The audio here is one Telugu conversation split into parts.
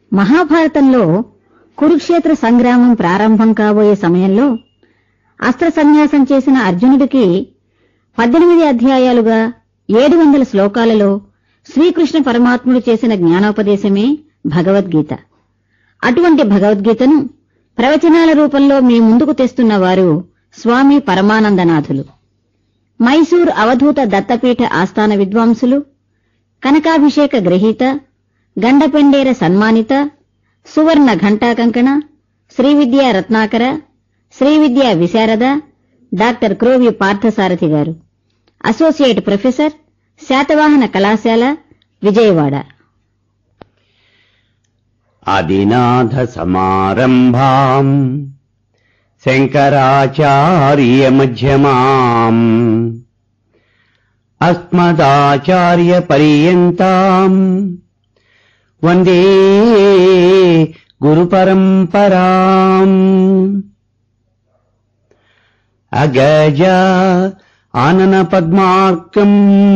మహాభారతంలో కురుక్షేత్ర సంగ్రామం ప్రారంభం కాబోయే సమయంలో అస్త్ర సన్యాసం చేసిన అర్జునుడికి పద్దెనిమిది అధ్యాయాలుగా ఏడు వందల శ్లోకాలలో శ్రీకృష్ణ పరమాత్ముడు చేసిన జ్ఞానోపదేశమే భగవద్గీత అటువంటి భగవద్గీతను ప్రవచనాల రూపంలో మీ ముందుకు తెస్తున్న వారు స్వామి పరమానందనాథులు మైసూర్ అవధూత దత్తపీఠ ఆస్థాన విద్వాంసులు కనకాభిషేక గ్రహీత గండపెండేర సన్మానిత సువర్ణ ఘంటా కంకణ శ్రీవిద్యా రత్నాకర శ్రీవిద్యా విశారద doctor Krovi Parthasarathi garu associate professor Satavahana కళాశాల విజయవాడ ఆదినాథ సమారంభాం శంకరాచార్య మధ్యమాం అస్మదాచార్య పర్యంతాం వందే గురు పరంపరాం అగజ ఆనన పద్మార్కం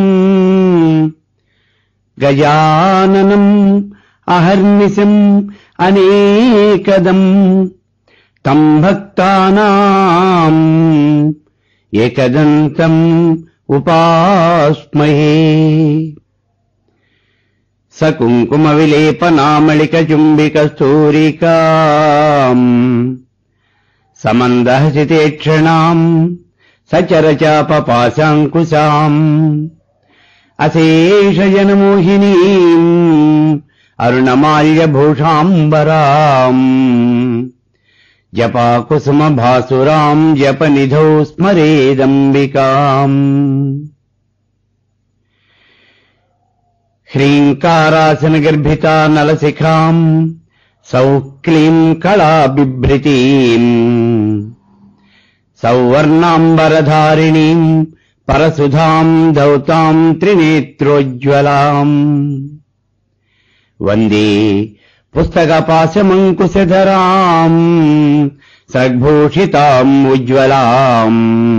గజాననం అహర్నిశం అనేకదం తం భక్తానాం ఏకదంతం ఉపాస్మహే సకుంకుమ విలేపనామళిక చుంబిక స్థూరికాం సమందహసితేక్షణాం సచరచాపపాశాంకుశాం అశేషజనమోహినీం అరుణమాల్యభూషాంబరాం జపాకుసుమభాసురాం జపనిధౌ స్మరేదంబికాం హ్రీంకారాసనగర్భితా నలశిఖాం సౌక్లీం కళాబిభృతీం సౌవర్ణాంబరధారిణీం పరసుధాం దౌతాం త్రినేత్రోజ్వలాం వందే పుస్తకపాశమంకుశధరాం సద్భూషితాం ఉజ్వలాం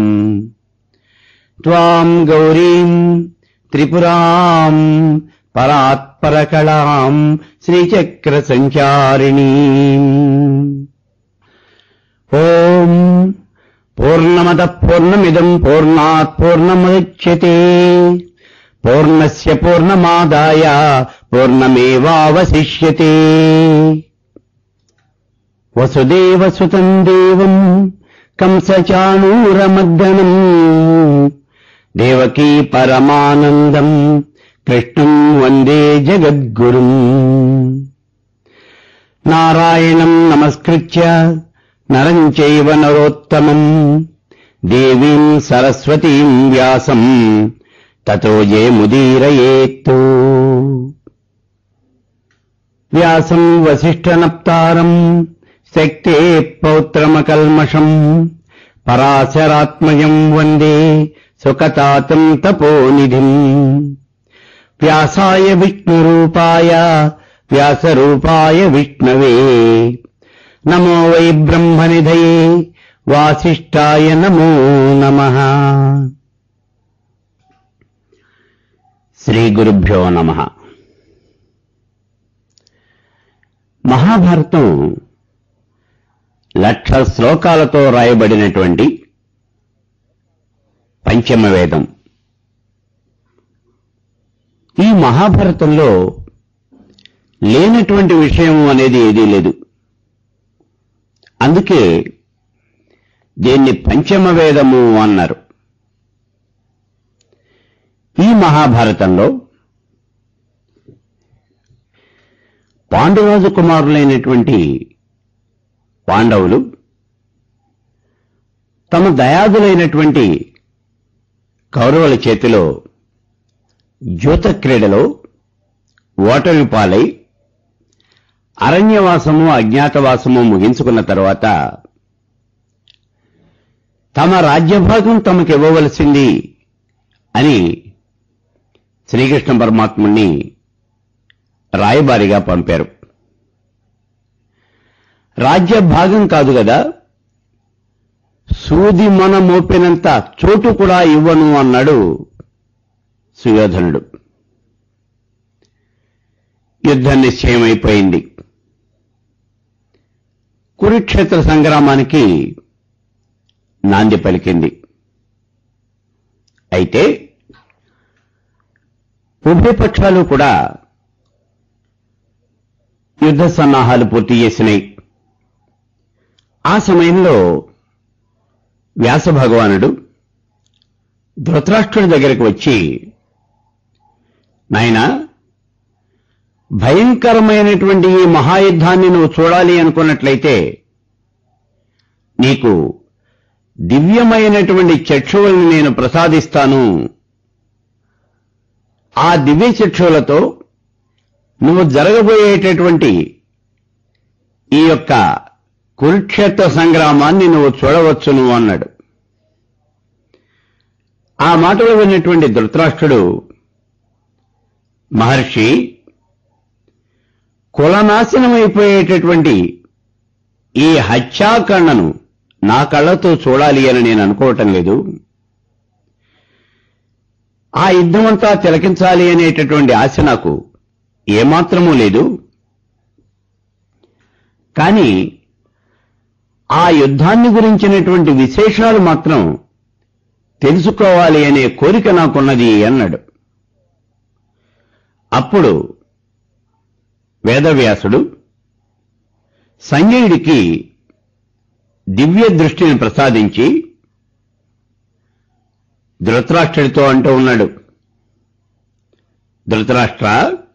త్వాం గౌరీం త్రిపురాం పరాత్పరకళాం శ్రీచక్ర సంచారిణీం ఓం పూర్ణమద పూర్ణమిదం పూర్ణాత్ పూర్ణముద్యతే పూర్ణస్య పూర్ణమాదాయ పూర్ణమేవావశిష్యతే వసుదేవసుతం దేవం కంసచాణూరమర్దనం దేవకీ పరమానందం కృష్ణం వందే జగద్గురుం నారాయణం నమస్కృత్య నరం చైవ నరోత్తమం దేవీం సరస్వతీం వ్యాసం తతో జయముదీరయేత్తు వ్యాసం వసిష్ఠనప్తారం శక్తే పౌత్రమకల్మషం పరాశరాత్మయం వందే సుఖతాతం తపోనిధిం వ్యాసాయ విష్ణురూపాయ వ్యాసరూపాయ విష్ణవే నమో వై బ్రహ్మనిధయే వాసిష్ఠాయ నమో నమః శ్రీ గురుభ్యో నమ మహాభారతం లక్ష శ్లోకాలతో రాయబడినటువంటి పంచమ వేదం ఈ మహాభారతంలో లేనటువంటి విషయం అనేది ఏదీ లేదు అందుకే దీన్ని పంచమ వేదము అన్నారు ఈ మహాభారతంలో పాండురాజు కుమారులైనటువంటి పాండవులు తమ దయాదులైనటువంటి కౌరవుల చేతిలో జ్యోత క్రీడలో ఓటమి పాలై అరణ్యవాసము అజ్ఞాతవాసము ముగించుకున్న తరువాత తమ రాజ్యభాగం తమకు ఇవ్వవలసింది అని శ్రీకృష్ణ పరమాత్ముణ్ణి రాయబారిగా పంపారు రాజ్య భాగం కాదు కదా సూది మన మోపినంత చోటు కూడా ఇవ్వను అన్నాడు సుయోధనుడు యుద్ధం నిశ్చయమైపోయింది కురుక్షేత్ర సంగ్రామానికి నాంది పలికింది అయితే ఉభయ పక్షాలు కూడా యుద్ధ సన్నాహాలు పూర్తి చేసినాయి ఆ సమయంలో వ్యాస భగవానుడు ధృతరాష్ట్రుడి దగ్గరికి వచ్చి నాయనా భయంకరమైనటువంటి ఈ మహాయుద్ధాన్ని నువ్వు చూడాలి అనుకున్నట్లయితే నీకు దివ్యమైనటువంటి చక్షువుల్ని నేను ప్రసాదిస్తాను ఆ దివ్య చక్షువులతో నువ్వు జరగబోయేటటువంటి ఈ యొక్క కురుక్షేత్ర సంగ్రామాన్ని నువ్వు చూడవచ్చును అన్నాడు ఆ మాటలు విన్నటువంటి ధృతరాష్ట్రుడు మహర్షి కులనాశనమైపోయేటటువంటి ఈ హత్యాకాండను నా కళ్ళతో చూడాలి అని నేను అనుకోవటం లేదు ఆ యుద్ధమంతా తిలకించాలి అనేటటువంటి ఆశ నాకు ఏమాత్రమూ లేదు కానీ ఆ యుద్ధాన్ని గురించినటువంటి విశేషాలు మాత్రం తెలుసుకోవాలి అనే కోరిక నాకున్నది అన్నాడు అప్పుడు వేదవ్యాసుడు సంజయుడికి దివ్య దృష్టిని ప్రసాదించి ధృతరాష్ట్రుడితో అంటూ ఉన్నాడు ధృతరాష్ట్ర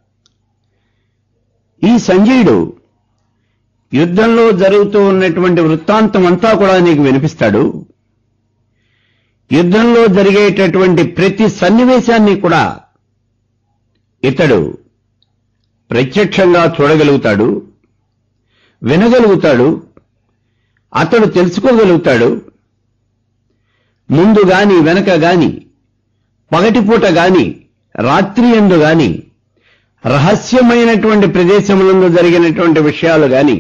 ఈ సంజయుడు యుద్ధంలో జరుగుతూ ఉన్నటువంటి వృత్తాంతం అంతా కూడా నీకు వినిపిస్తాడు యుద్ధంలో జరిగేటటువంటి ప్రతి సన్నివేశాన్ని కూడా ఇతడు ప్రత్యక్షంగా చూడగలుగుతాడు వినగలుగుతాడు అతడు తెలుసుకోగలుగుతాడు ముందు గాని వెనక గాని పగటిపూట గాని రాత్రి ఎందు గాని రహస్యమైనటువంటి ప్రదేశములందు జరిగినటువంటి విషయాలు గాని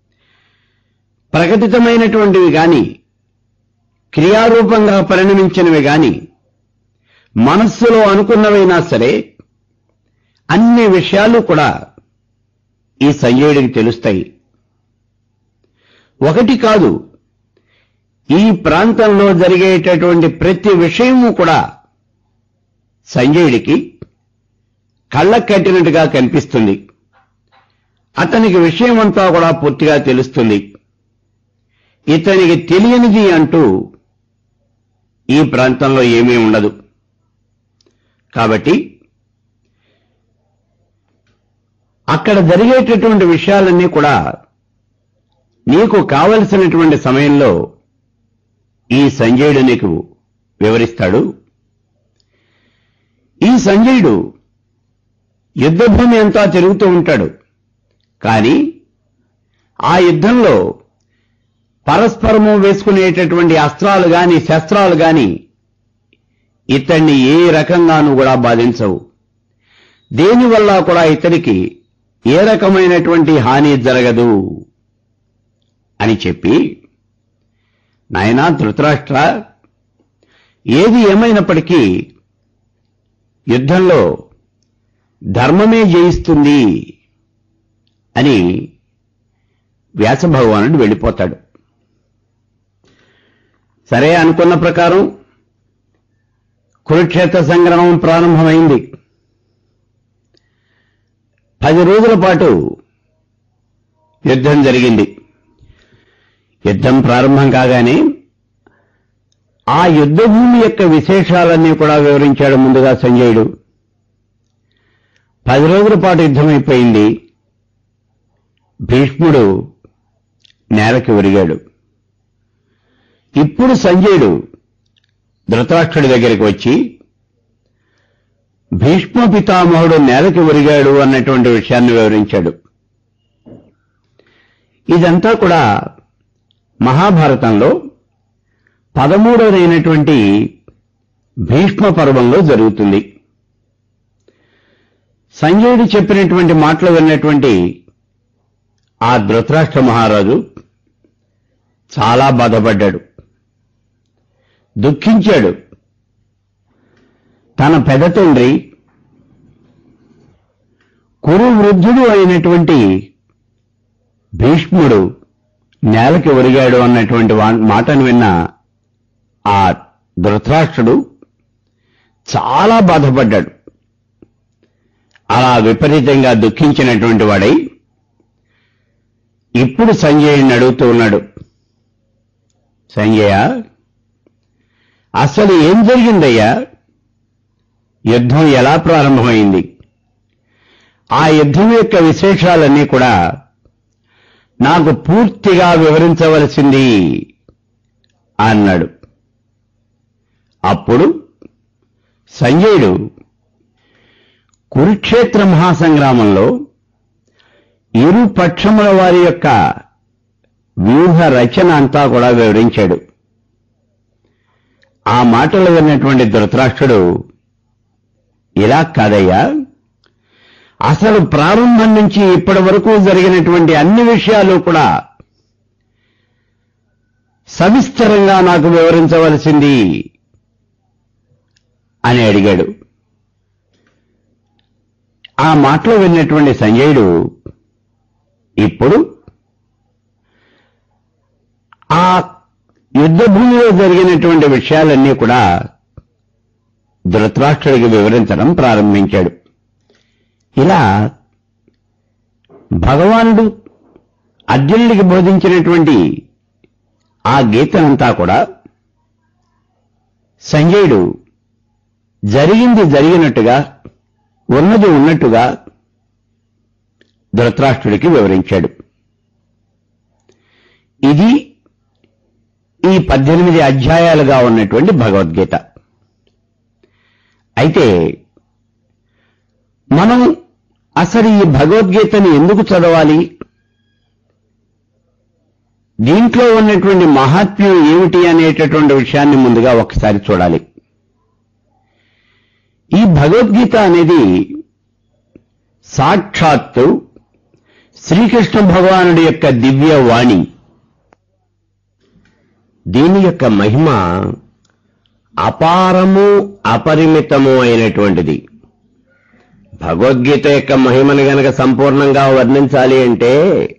ప్రకటితమైనటువంటివి గాని క్రియారూపంగా పరిణమించినవి గాని మనస్సులో అనుకున్నవైనా సరే అన్ని విషయాలు కూడా ఈ సంజయుడికి తెలుస్తాయి ఒకటి కాదు ఈ ప్రాంతంలో జరిగేటటువంటి ప్రతి విషయము కూడా సంజయుడికి కళ్ళకు కట్టినట్టుగా కనిపిస్తుంది అతనికి విషయమంతా కూడా పూర్తిగా తెలుస్తుంది ఇతనికి తెలియనిది అంటూ ఈ ప్రాంతంలో ఏమీ ఉండదు కాబట్టి అక్కడ జరిగేటటువంటి విషయాలన్నీ కూడా నీకు కావలసినటువంటి సమయంలో ఈ సంజయుడు నీకు వివరిస్తాడు ఈ సంజయుడు యుద్ధభూమి అంతా తిరుగుతూ ఉంటాడు కానీ ఆ యుద్ధంలో పరస్పరము వేసుకునేటటువంటి అస్త్రాలు గాని శస్త్రాలు గాని ఇతన్ని ఏ రకంగానూ కూడా బాధించవు దేనివల్ల కూడా ఇతనికి ఏ రకమైనటువంటి హాని జరగదు అని చెప్పి నాయనా ధృతరాష్ట్ర ఏది ఏమైనప్పటికీ యుద్ధంలో ధర్మమే జయిస్తుంది అని వ్యాస భగవానుడు వెళ్ళిపోతాడు సరే అనుకున్న ప్రకారం కురుక్షేత్ర సంగ్రామం ప్రారంభమైంది పది రోజుల పాటు యుద్ధం జరిగింది యుద్ధం ప్రారంభం కాగానే ఆ యుద్ధ భూమి యొక్క విశేషాలన్నీ కూడా వివరించాడు ముందుగా సంజయుడు పది రోజుల పాటు యుద్ధమైపోయింది భీష్ముడు నేలకి ఒరిగాడు ఇప్పుడు సంజయుడు ధృతరాష్ట్రుడి దగ్గరికి వచ్చి భీష్మ పితామహుడు నేలకి ఒరిగాడు అన్నటువంటి విషయాన్ని వివరించాడు ఇదంతా కూడా మహాభారతంలో పదమూడవదైనటువంటి భీష్మ పర్వంలో జరుగుతుంది సంజయుడు చెప్పినటువంటి మాటలు విన్నటువంటి ఆ ధృతరాష్ట్ర మహారాజు చాలా బాధపడ్డాడు దుఃఖించాడు తన పెద తండ్రి కురు వృద్ధుడు అయినటువంటి భీష్ముడు నేలకి ఒరిగాడు అన్నటువంటి వా- మాటను విన్న ఆ ధృతరాష్ట్రుడు చాలా బాధపడ్డాడు అలా విపరీతంగా దుఃఖించినటువంటి వాడై ఇప్పుడు సంజయుడిని అడుగుతూ ఉన్నాడు సంజయ అసలు ఏం జరిగిందయ్యా యుద్ధం ఎలా ప్రారంభమైంది ఆ యుద్ధం యొక్క విశేషాలన్నీ కూడా నాకు పూర్తిగా వివరించవలసింది అన్నాడు అప్పుడు సంజయుడు కురుక్షేత్ర మహాసంగ్రామంలో ఇరు పక్షముల వారి యొక్క వ్యూహ రచన అంతా కూడా వివరించాడు ఆ మాటలు విన్నటువంటి ధృతరాష్ట్రుడు ఇలా కాదయ్యా అసలు ప్రారంభం నుంచి ఇప్పటి వరకు జరిగినటువంటి అన్ని విషయాలు కూడా సవిస్తరంగా నాకు వివరించవలసింది అని అడిగాడు ఆ మాటలు విన్నటువంటి సంజయుడు ఇప్పుడు ఆ యుద్ధ భూమిలో జరిగినటువంటి విషయాలన్నీ కూడా ధృతరాష్ట్రుడికి వివరించడం ప్రారంభించాడు ఇలా భగవానుడు అర్జునుడికి బోధించినటువంటి ఆ గీతనంతా కూడా సంజయుడు జరిగింది జరిగినట్టుగా ఉన్నది ఉన్నట్టుగా ధృతరాష్ట్రుడికి వివరించాడు ఇది ఈ పద్దెనిమిది అధ్యాయాలుగా ఉన్నటువంటి భగవద్గీత అయితే మనం అసలు ఈ భగవద్గీతని ఎందుకు చదవాలి దీంట్లో ఉన్నటువంటి మహాత్మ్యం ఏమిటి అనేటటువంటి విషయాన్ని ముందుగా ఒకసారి చూడాలి ఈ భగవద్గీత అనేది సాక్షాత్తు శ్రీకృష్ణ భగవానుడి యొక్క దివ్య వాణి దీని యొక్క మహిమ అపారము అపరిమితము అయినటువంటిది భగవద్గీత యొక్క మహిమను గనక సంపూర్ణంగా వర్ణించాలి అంటే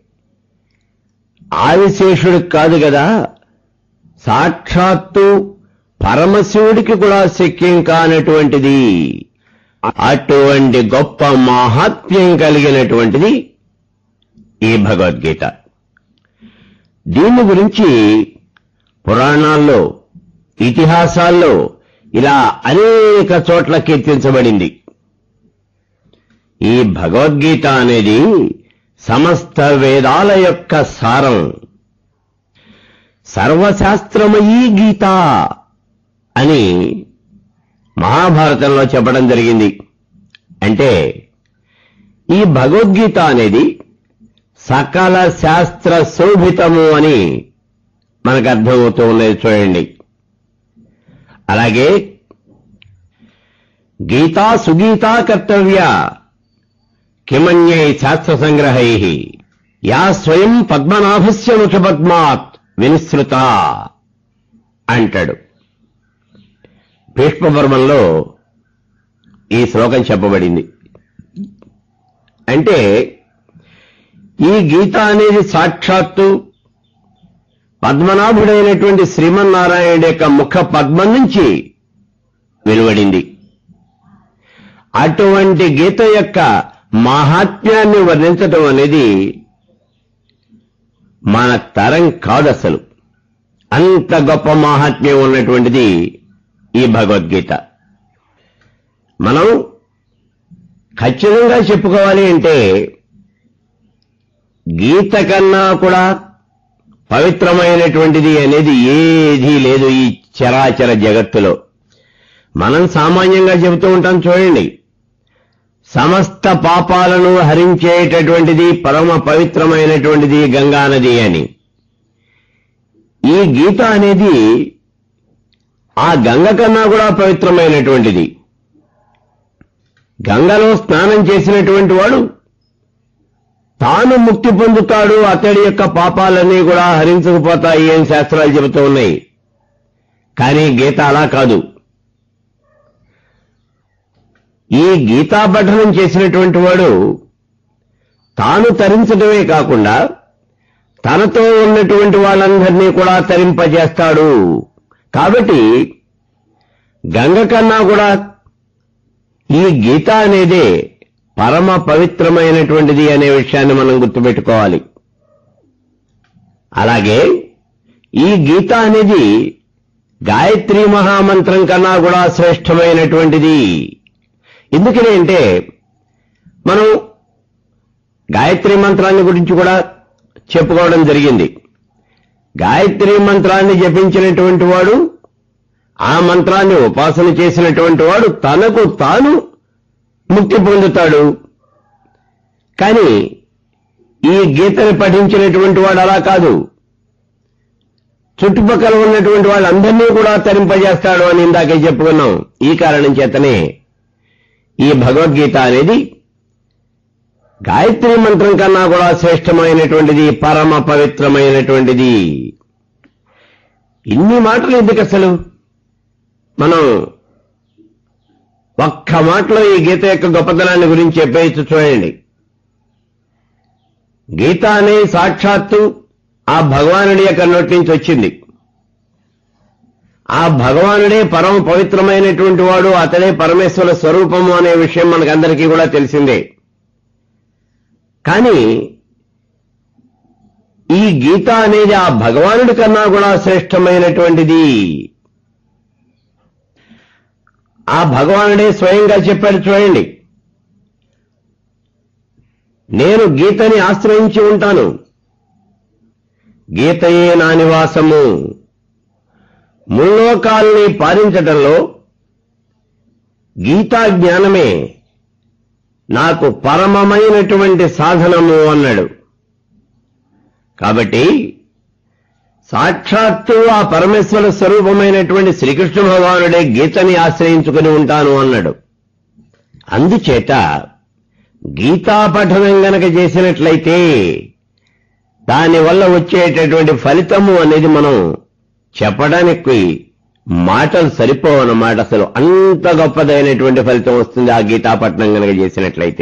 ఆదిశేషుడికి కాదు కదా సాక్షాత్తు పరమశివుడికి కూడా శక్యం కానటువంటిది అటువంటి గొప్ప మహాత్మ్యం కలిగినటువంటిది ఈ భగవద్గీత దీని గురించి పురాణాల్లో ఇతిహాసాల్లో ఇలా అనేక చోట్ల కీర్తించబడింది ఈ భగవద్గీత అనేది సమస్త వేదాల యొక్క సారం సర్వశాస్త్రమయీ గీత అని మహాభారతంలో చెప్పడం జరిగింది అంటే ఈ భగవద్గీత అనేది సకల శాస్త్ర శోభితము అని మనకు అర్థమవుతూ ఉన్నది చూడండి అలాగే గీతా సుగీతా కర్తవ్య కిమన్యై శాస్త్ర సంగ్రహై యా స్వయం పద్మనాభస్య ముఖపద్మాత్ వినిసృత అంటాడు భీష్మపర్వంలో ఈ శ్లోకం చెప్పబడింది అంటే ఈ గీత అనేది సాక్షాత్తు పద్మనాభుడైనటువంటి శ్రీమన్నారాయణుడి యొక్క ముఖ పద్మం నుంచి వెలువడింది అటువంటి గీత యొక్క మహాత్మ్యాన్ని వర్ణించటం అనేది మన తరం కాదు అసలు అంత గొప్ప మహాత్మ్యం ఉన్నటువంటిది ఈ భగవద్గీత మనం ఖచ్చితంగా చెప్పుకోవాలి అంటే గీత కన్నా కూడా పవిత్రమైనటువంటిది అనేది ఏదీ లేదు ఈ చరాచర జగత్తులో మనం సామాన్యంగా చెబుతూ ఉంటాం చూడండి సమస్త పాపాలను హరించేటటువంటిది పరమ పవిత్రమైనటువంటిది గంగా నది అని ఈ గీత అనేది ఆ గంగ కన్నా కూడా పవిత్రమైనటువంటిది గంగలో స్నానం చేసినటువంటి వాడు తాను ముక్తి పొందుతాడు అతడి యొక్క పాపాలన్నీ కూడా హరించకపోతాయి అని శాస్త్రాలు చెబుతూ ఉన్నాయి కానీ గీత అలా కాదు ఈ గీతా పఠనం చేసినటువంటి వాడు తాను తరించడమే కాకుండా తనతో ఉన్నటువంటి వాళ్ళందరినీ కూడా తరింపజేస్తాడు కాబట్టి గంగ కన్నా కూడా ఈ గీత అనేదే పరమ పవిత్రమైనటువంటిది అనే విషయాన్ని మనం గుర్తుపెట్టుకోవాలి అలాగే ఈ గీత అనేది గాయత్రి మహామంత్రం కన్నా కూడా శ్రేష్టమైనటువంటిది ఎందుకని అంటే మనం గాయత్రి మంత్రాన్ని గురించి కూడా చెప్పుకోవడం జరిగింది గాయత్రి మంత్రాన్ని జపించినటువంటి వాడు ఆ మంత్రాన్ని ఉపాసన చేసినటువంటి వాడు తనకు తాను ముక్తి పొందుతాడు కానీ ఈ గీతని పఠించినటువంటి వాడు అలా కాదు చుట్టుపక్కల ఉన్నటువంటి వాళ్ళందరినీ కూడా తరింపజేస్తాడు అని ఇందాకే చెప్పుకున్నాం ఈ కారణం చేతనే ఈ భగవద్గీత అనేది గాయత్రి మంత్రం కన్నా కూడా శ్రేష్టమైనటువంటిది పరమ పవిత్రమైనటువంటిది ఇన్ని మాటలు ఎందుకు అసలు మనం ఒక్క మాటలో ఈ గీత యొక్క గొప్పతనాన్ని గురించి చెప్పేయచ్చు చూడండి గీత అనే సాక్షాత్తు ఆ భగవానుడి యొక్క నోటి నుంచి వచ్చింది ఆ భగవానుడే పరమ పవిత్రమైనటువంటి వాడు అతడే పరమేశ్వర స్వరూపము అనే విషయం మనకందరికీ కూడా తెలిసిందే కానీ ఈ గీత అనేది ఆ భగవానుడి కన్నా కూడా శ్రేష్టమైనటువంటిది ఆ భగవానుడే స్వయంగా చెప్పాడు చూడండి నేను గీతని ఆశ్రయించి ఉంటాను గీతయే నా నివాసము ముల్లోకాల్ని పాలించటంలో గీతా జ్ఞానమే నాకు పరమమైనటువంటి సాధనము అన్నాడు కాబట్టి సాక్షాత్తు ఆ పరమేశ్వర స్వరూపమైనటువంటి శ్రీకృష్ణ భగవానుడే గీతని ఆశ్రయించుకుని ఉంటాను అన్నాడు అందుచేత గీతా పఠనం గనక చేసినట్లయితే దానివల్ల వచ్చేటటువంటి ఫలితము అనేది మనం చెప్పడానికి మాటలు సరిపోవన్నమాట అసలు అంత గొప్పదైనటువంటి ఫలితం వస్తుంది ఆ గీతాపట్నం గనక చేసినట్లయితే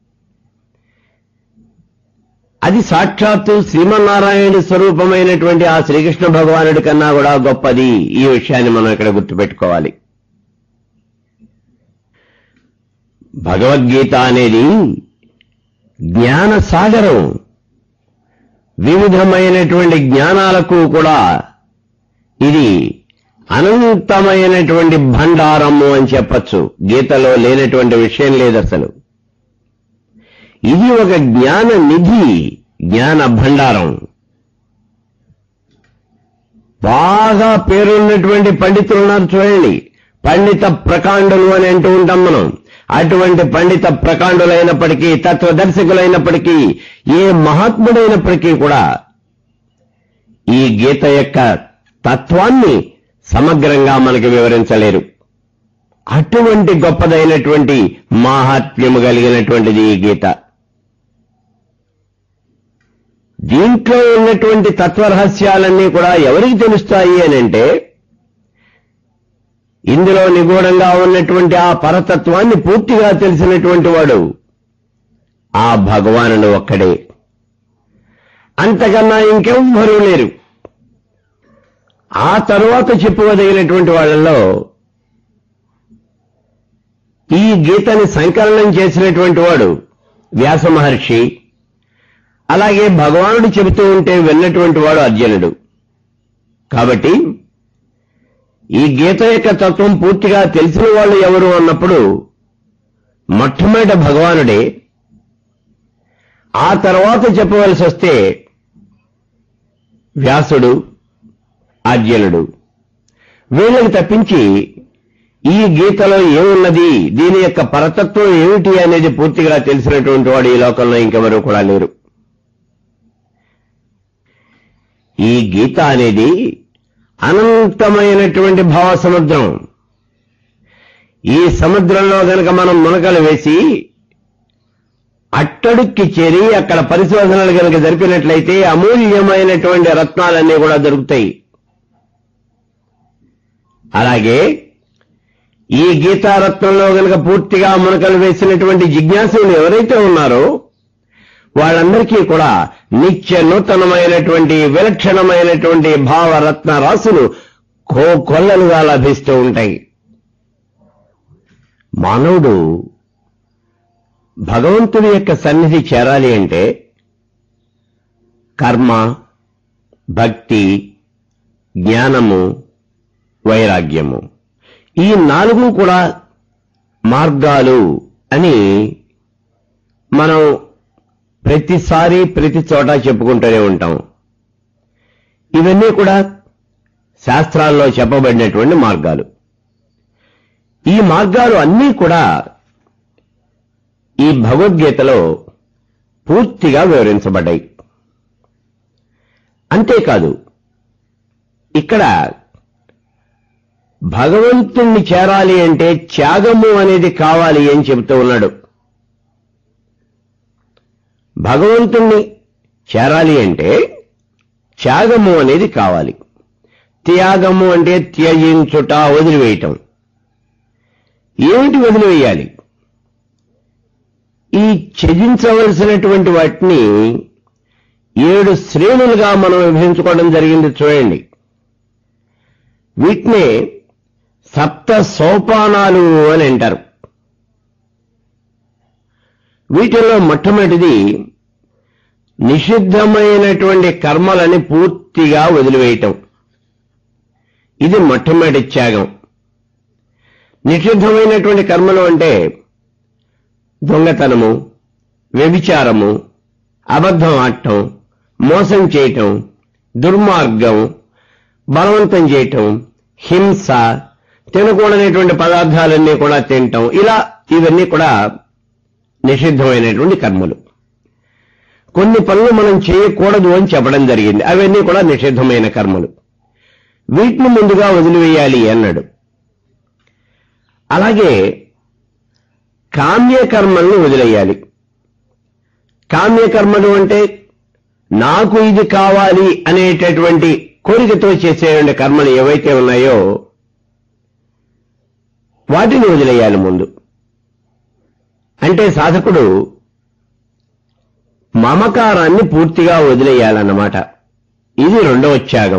అది సాక్షాత్తు శ్రీమన్నారాయణుడి స్వరూపమైనటువంటి ఆ శ్రీకృష్ణ భగవానుడి కన్నా కూడా గొప్పది ఈ విషయాన్ని మనం ఇక్కడ గుర్తుపెట్టుకోవాలి భగవద్గీత అనేది జ్ఞాన సాగరం వివిధమైనటువంటి జ్ఞానాలకు కూడా ఇది అనంతమైనటువంటి భండారము అని చెప్పచ్చు గీతలో లేనటువంటి విషయం లేదు అసలు ఇది ఒక జ్ఞాన నిధి జ్ఞాన భండారం బాగా పేరున్నటువంటి పండితులు ఉన్నారు చూడండి పండిత ప్రకాండులు అని అంటూ ఉంటాం మనం అటువంటి పండిత ప్రకాండులైనప్పటికీ తత్వదర్శకులైనప్పటికీ ఏ మహాత్ముడైనప్పటికీ కూడా ఈ గీత యొక్క తత్వాన్ని సమగ్రంగా మనకి వివరించలేరు అటువంటి గొప్పదైనటువంటి మాహాత్మ్యము కలిగినటువంటిది ఈ గీత దీంట్లో ఉన్నటువంటి తత్వరహస్యాలన్నీ కూడా ఎవరికి తెలుస్తాయి అని అంటే ఇందులో నిగూఢంగా ఉన్నటువంటి ఆ పరతత్వాన్ని పూర్తిగా తెలిసినటువంటి వాడు ఆ భగవానుడు ఒక్కడే అంతకన్నా ఇంకెవ్వరూ లేరు ఆ తరువాత చెప్పుకోదగినటువంటి వాళ్ళలో ఈ గీతని సంకలనం చేసినటువంటి వాడు వ్యాస మహర్షి అలాగే భగవానుడు చెబుతూ ఉంటే విన్నటువంటి వాడు అర్జునుడు కాబట్టి ఈ గీత యొక్క తత్వం పూర్తిగా తెలిసిన వాళ్ళు ఎవరు అన్నప్పుడు మొట్టమొదట భగవానుడే ఆ తర్వాత చెప్పవలసి వస్తే వ్యాసుడు అర్జునుడు వీళ్ళకి తప్పించి ఈ గీతలో ఏమున్నది దీని యొక్క పరతత్వం ఏమిటి అనేది పూర్తిగా తెలిసినటువంటి వాడు ఈ లోకంలో ఇంకెవరూ కూడా లేరు ఈ గీత అనేది అనంతమైనటువంటి భావ సముద్రం ఈ సముద్రంలో గనక మనం మునకలు వేసి అట్టడుక్కి చేరి అక్కడ పరిశోధనలు గనక జరిపినట్లయితే అమూల్యమైనటువంటి రత్నాలన్నీ కూడా దొరుకుతాయి అలాగే ఈ గీతారత్నంలో గనక పూర్తిగా మునకలు వేసినటువంటి జిజ్ఞాసులు ఎవరైతే ఉన్నారో వాళ్ళందరికీ కూడా నిత్య నూతనమైనటువంటి విలక్షణమైనటువంటి భావరత్న రాసులు కో కొల్లలుగా లభిస్తూ ఉంటాయి మానవుడు భగవంతుడి యొక్క సన్నిధి చేరాలి అంటే కర్మ భక్తి జ్ఞానము వైరాగ్యము ఈ నాలుగు కూడా మార్గాలు అని మనం ప్రతిసారి ప్రతి చోట చెప్పుకుంటూనే ఉంటాం ఇవన్నీ కూడా శాస్త్రాల్లో చెప్పబడినటువంటి మార్గాలు ఈ మార్గాలు అన్నీ కూడా ఈ భగవద్గీతలో పూర్తిగా వివరించబడ్డాయి అంతేకాదు ఇక్కడ భగవంతుణ్ణి చేరాలి అంటే త్యాగము అనేది కావాలి అని చెబుతూ ఉన్నాడు భగవంతుణ్ణి చేరాలి అంటే త్యాగము అనేది కావాలి త్యాగము అంటే త్యజించుట వదిలివేయటం ఏమిటి వదిలివేయాలి ఈ త్యజించవలసినటువంటి వాటిని ఏడు శ్రేణులుగా మనం విభజించుకోవడం జరిగింది చూడండి వీటినే సప్త సోపానాలు అని అంటారు వీటిల్లో మొట్టమొదటిది నిషిద్ధమైనటువంటి కర్మలని పూర్తిగా వదిలివేయటం ఇది మొట్టమొదటి త్యాగం నిషిద్ధమైనటువంటి కర్మలు అంటే దొంగతనము వ్యభిచారము అబద్ధం ఆడటం మోసం చేయటం దుర్మార్గం బలవంతం చేయటం హింస తినకూడనటువంటి పదార్థాలన్నీ కూడా తినటం ఇలా ఇవన్నీ కూడా నిషిద్ధమైనటువంటి కర్మలు కొన్ని పనులు మనం చేయకూడదు అని చెప్పడం జరిగింది అవన్నీ కూడా నిషిద్ధమైన కర్మలు వీటిని ముందుగా వదిలివేయాలి అన్నాడు అలాగే కామ్యకర్మలను వదిలేయాలి కామ్యకర్మలు అంటే నాకు ఇది కావాలి అనేటటువంటి కోరికతో చేసేటువంటి కర్మలు ఏవైతే ఉన్నాయో వాటిని వదిలేయాలి ముందు అంటే సాధకుడు మమకారాన్ని పూర్తిగా వదిలేయాలన్నమాట ఇది రెండవ త్యాగం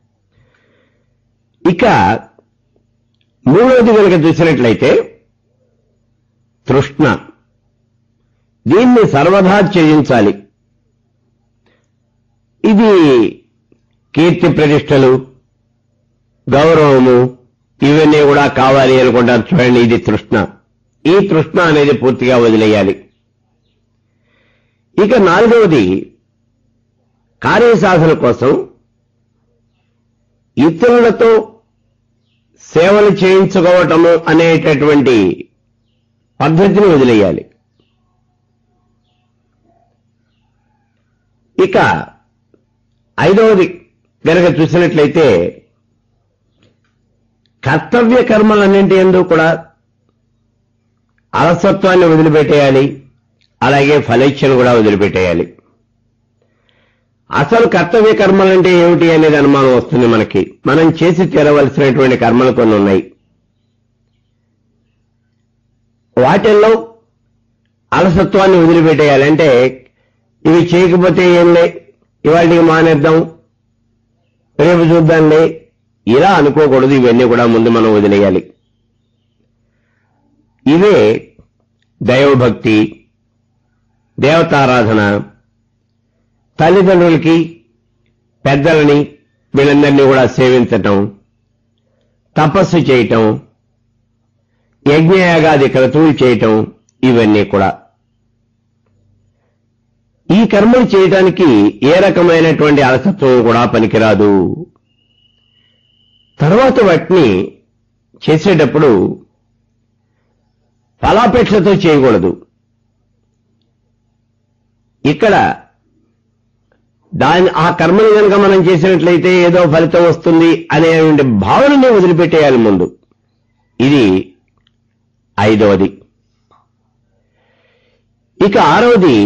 ఇక మూడవది కనుక చూసినట్లయితే తృష్ణ దీన్ని సర్వదా త్యజించాలి ఇది కీర్తి ప్రతిష్టలు గౌరవము ఇవన్నీ కూడా కావాలి అనుకుంటారు చూడండి ఇది తృష్ణ ఈ తృష్ణ అనేది పూర్తిగా వదిలేయాలి ఇక నాలుగవది కార్యసాధన కోసం ఇతరులతో సేవలు చేయించుకోవటము అనేటటువంటి పద్ధతిని వదిలేయాలి ఇక ఐదవది గనక చూసినట్లయితే కర్తవ్య కర్మలన్నింటి ఎందు కూడా అలసత్వాన్ని వదిలిపెట్టేయాలి అలాగే ఫలేచ్ఛను కూడా వదిలిపెట్టేయాలి అసలు కర్తవ్య కర్మలంటే ఏమిటి అనేది అనుమానం వస్తుంది మనకి మనం చేసి తీరవలసినటువంటి కర్మలు కొన్ని ఉన్నాయి వాటిల్లో అలసత్వాన్ని వదిలిపెట్టేయాలి అంటే ఇవి చేయకపోతే ఏంలే ఇవాటికి మానేద్దాం రేపు చూద్దాంలే ఇలా అనుకోకూడదు ఇవన్నీ కూడా ముందు మనం వదిలేయాలి ఇవే దైవభక్తి దేవతారాధన తల్లిదండ్రులకి పెద్దలని వీళ్ళందరినీ కూడా సేవించటం తపస్సు చేయటం యజ్ఞయాగాది క్రతువులు చేయటం ఇవన్నీ కూడా ఈ కర్మలు చేయటానికి ఏ రకమైనటువంటి అలసత్వం కూడా పనికిరాదు తర్వాత వాటిని చేసేటప్పుడు ఫలాపేక్షతో చేయకూడదు ఇక్కడ దాని ఆ కర్మని కనుక మనం చేసినట్లయితే ఏదో ఫలితం వస్తుంది అనేటువంటి భావనని వదిలిపెట్టేయాలి ముందు ఇది ఐదవది ఇక ఆరవది